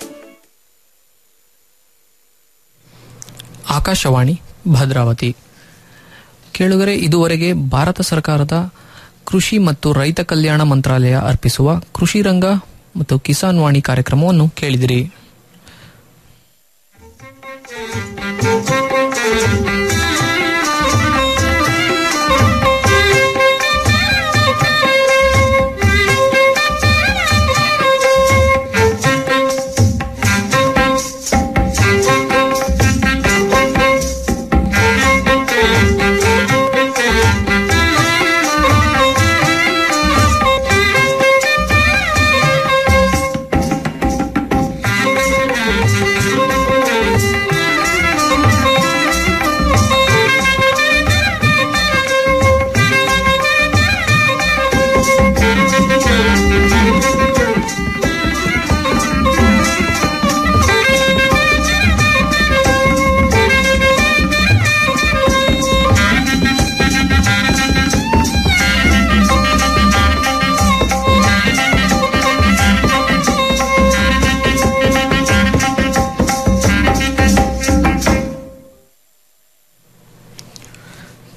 ಆಕಾಶವಾಣಿ ಭದ್ರಾವತಿ ಕೇಳುಗರೆ ಇದುವರೆಗೆ ಭಾರತ ಸರ್ಕಾರದ ಕೃಷಿ ಮತ್ತು ರೈತ ಕಲ್ಯಾಣ ಮಂತ್ರಾಲಯ ಅರ್ಪಿಸುವ ಕೃಷಿ ರಂಗ ಮತ್ತು ಕಿಸಾನ್ ವಾಣಿ ಕಾರ್ಯಕ್ರಮವನ್ನು ಕೇಳಿದಿರಿ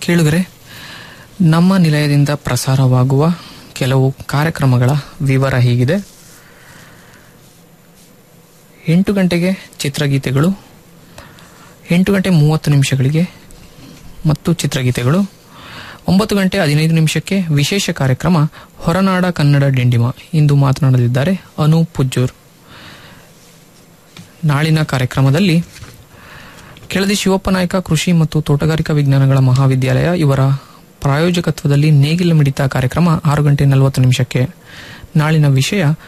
ಕೇಳುಗರೆ ನಮ್ಮ ನಿಲಯದಿಂದ ಪ್ರಸಾರವಾಗುವ ಕೆಲವು ಕಾರ್ಯಕ್ರಮಗಳ ವಿವರ ಹೀಗಿದೆ ಎಂಟು ಗಂಟೆಗೆ ಚಿತ್ರಗೀತೆಗಳು ಎಂಟು ಗಂಟೆ ಮೂವತ್ತು ನಿಮಿಷಗಳಿಗೆ ಮತ್ತು ಚಿತ್ರಗೀತೆಗಳು ಒಂಬತ್ತು ಗಂಟೆ ಹದಿನೈದು ನಿಮಿಷಕ್ಕೆ ವಿಶೇಷ ಕಾರ್ಯಕ್ರಮ ಹೊರನಾಡ ಕನ್ನಡ ಡಿಂಡಿಮ ಇಂದು ಮಾತನಾಡಲಿದ್ದಾರೆ ಅನು ಪುಜ್ಜೂರ್ ನಾಳಿನ ಕಾರ್ಯಕ್ರಮದಲ್ಲಿ ಕೆಳದಿ ಶಿವಪ್ಪ ನಾಯಕ ಕೃಷಿ ಮತ್ತು ತೋಟಗಾರಿಕಾ ವಿಜ್ಞಾನಗಳ ಮಹಾವಿದ್ಯಾಲಯ ಇವರ ಪ್ರಾಯೋಜಕತ್ವದಲ್ಲಿ ನೇಗಿಲ ಮಿಡಿತ ಕಾರ್ಯಕ್ರಮ ಆರು ಗಂಟೆ ನಲವತ್ತು ನಿಮಿಷಕ್ಕೆ ನಾಳಿನ ವಿಷಯ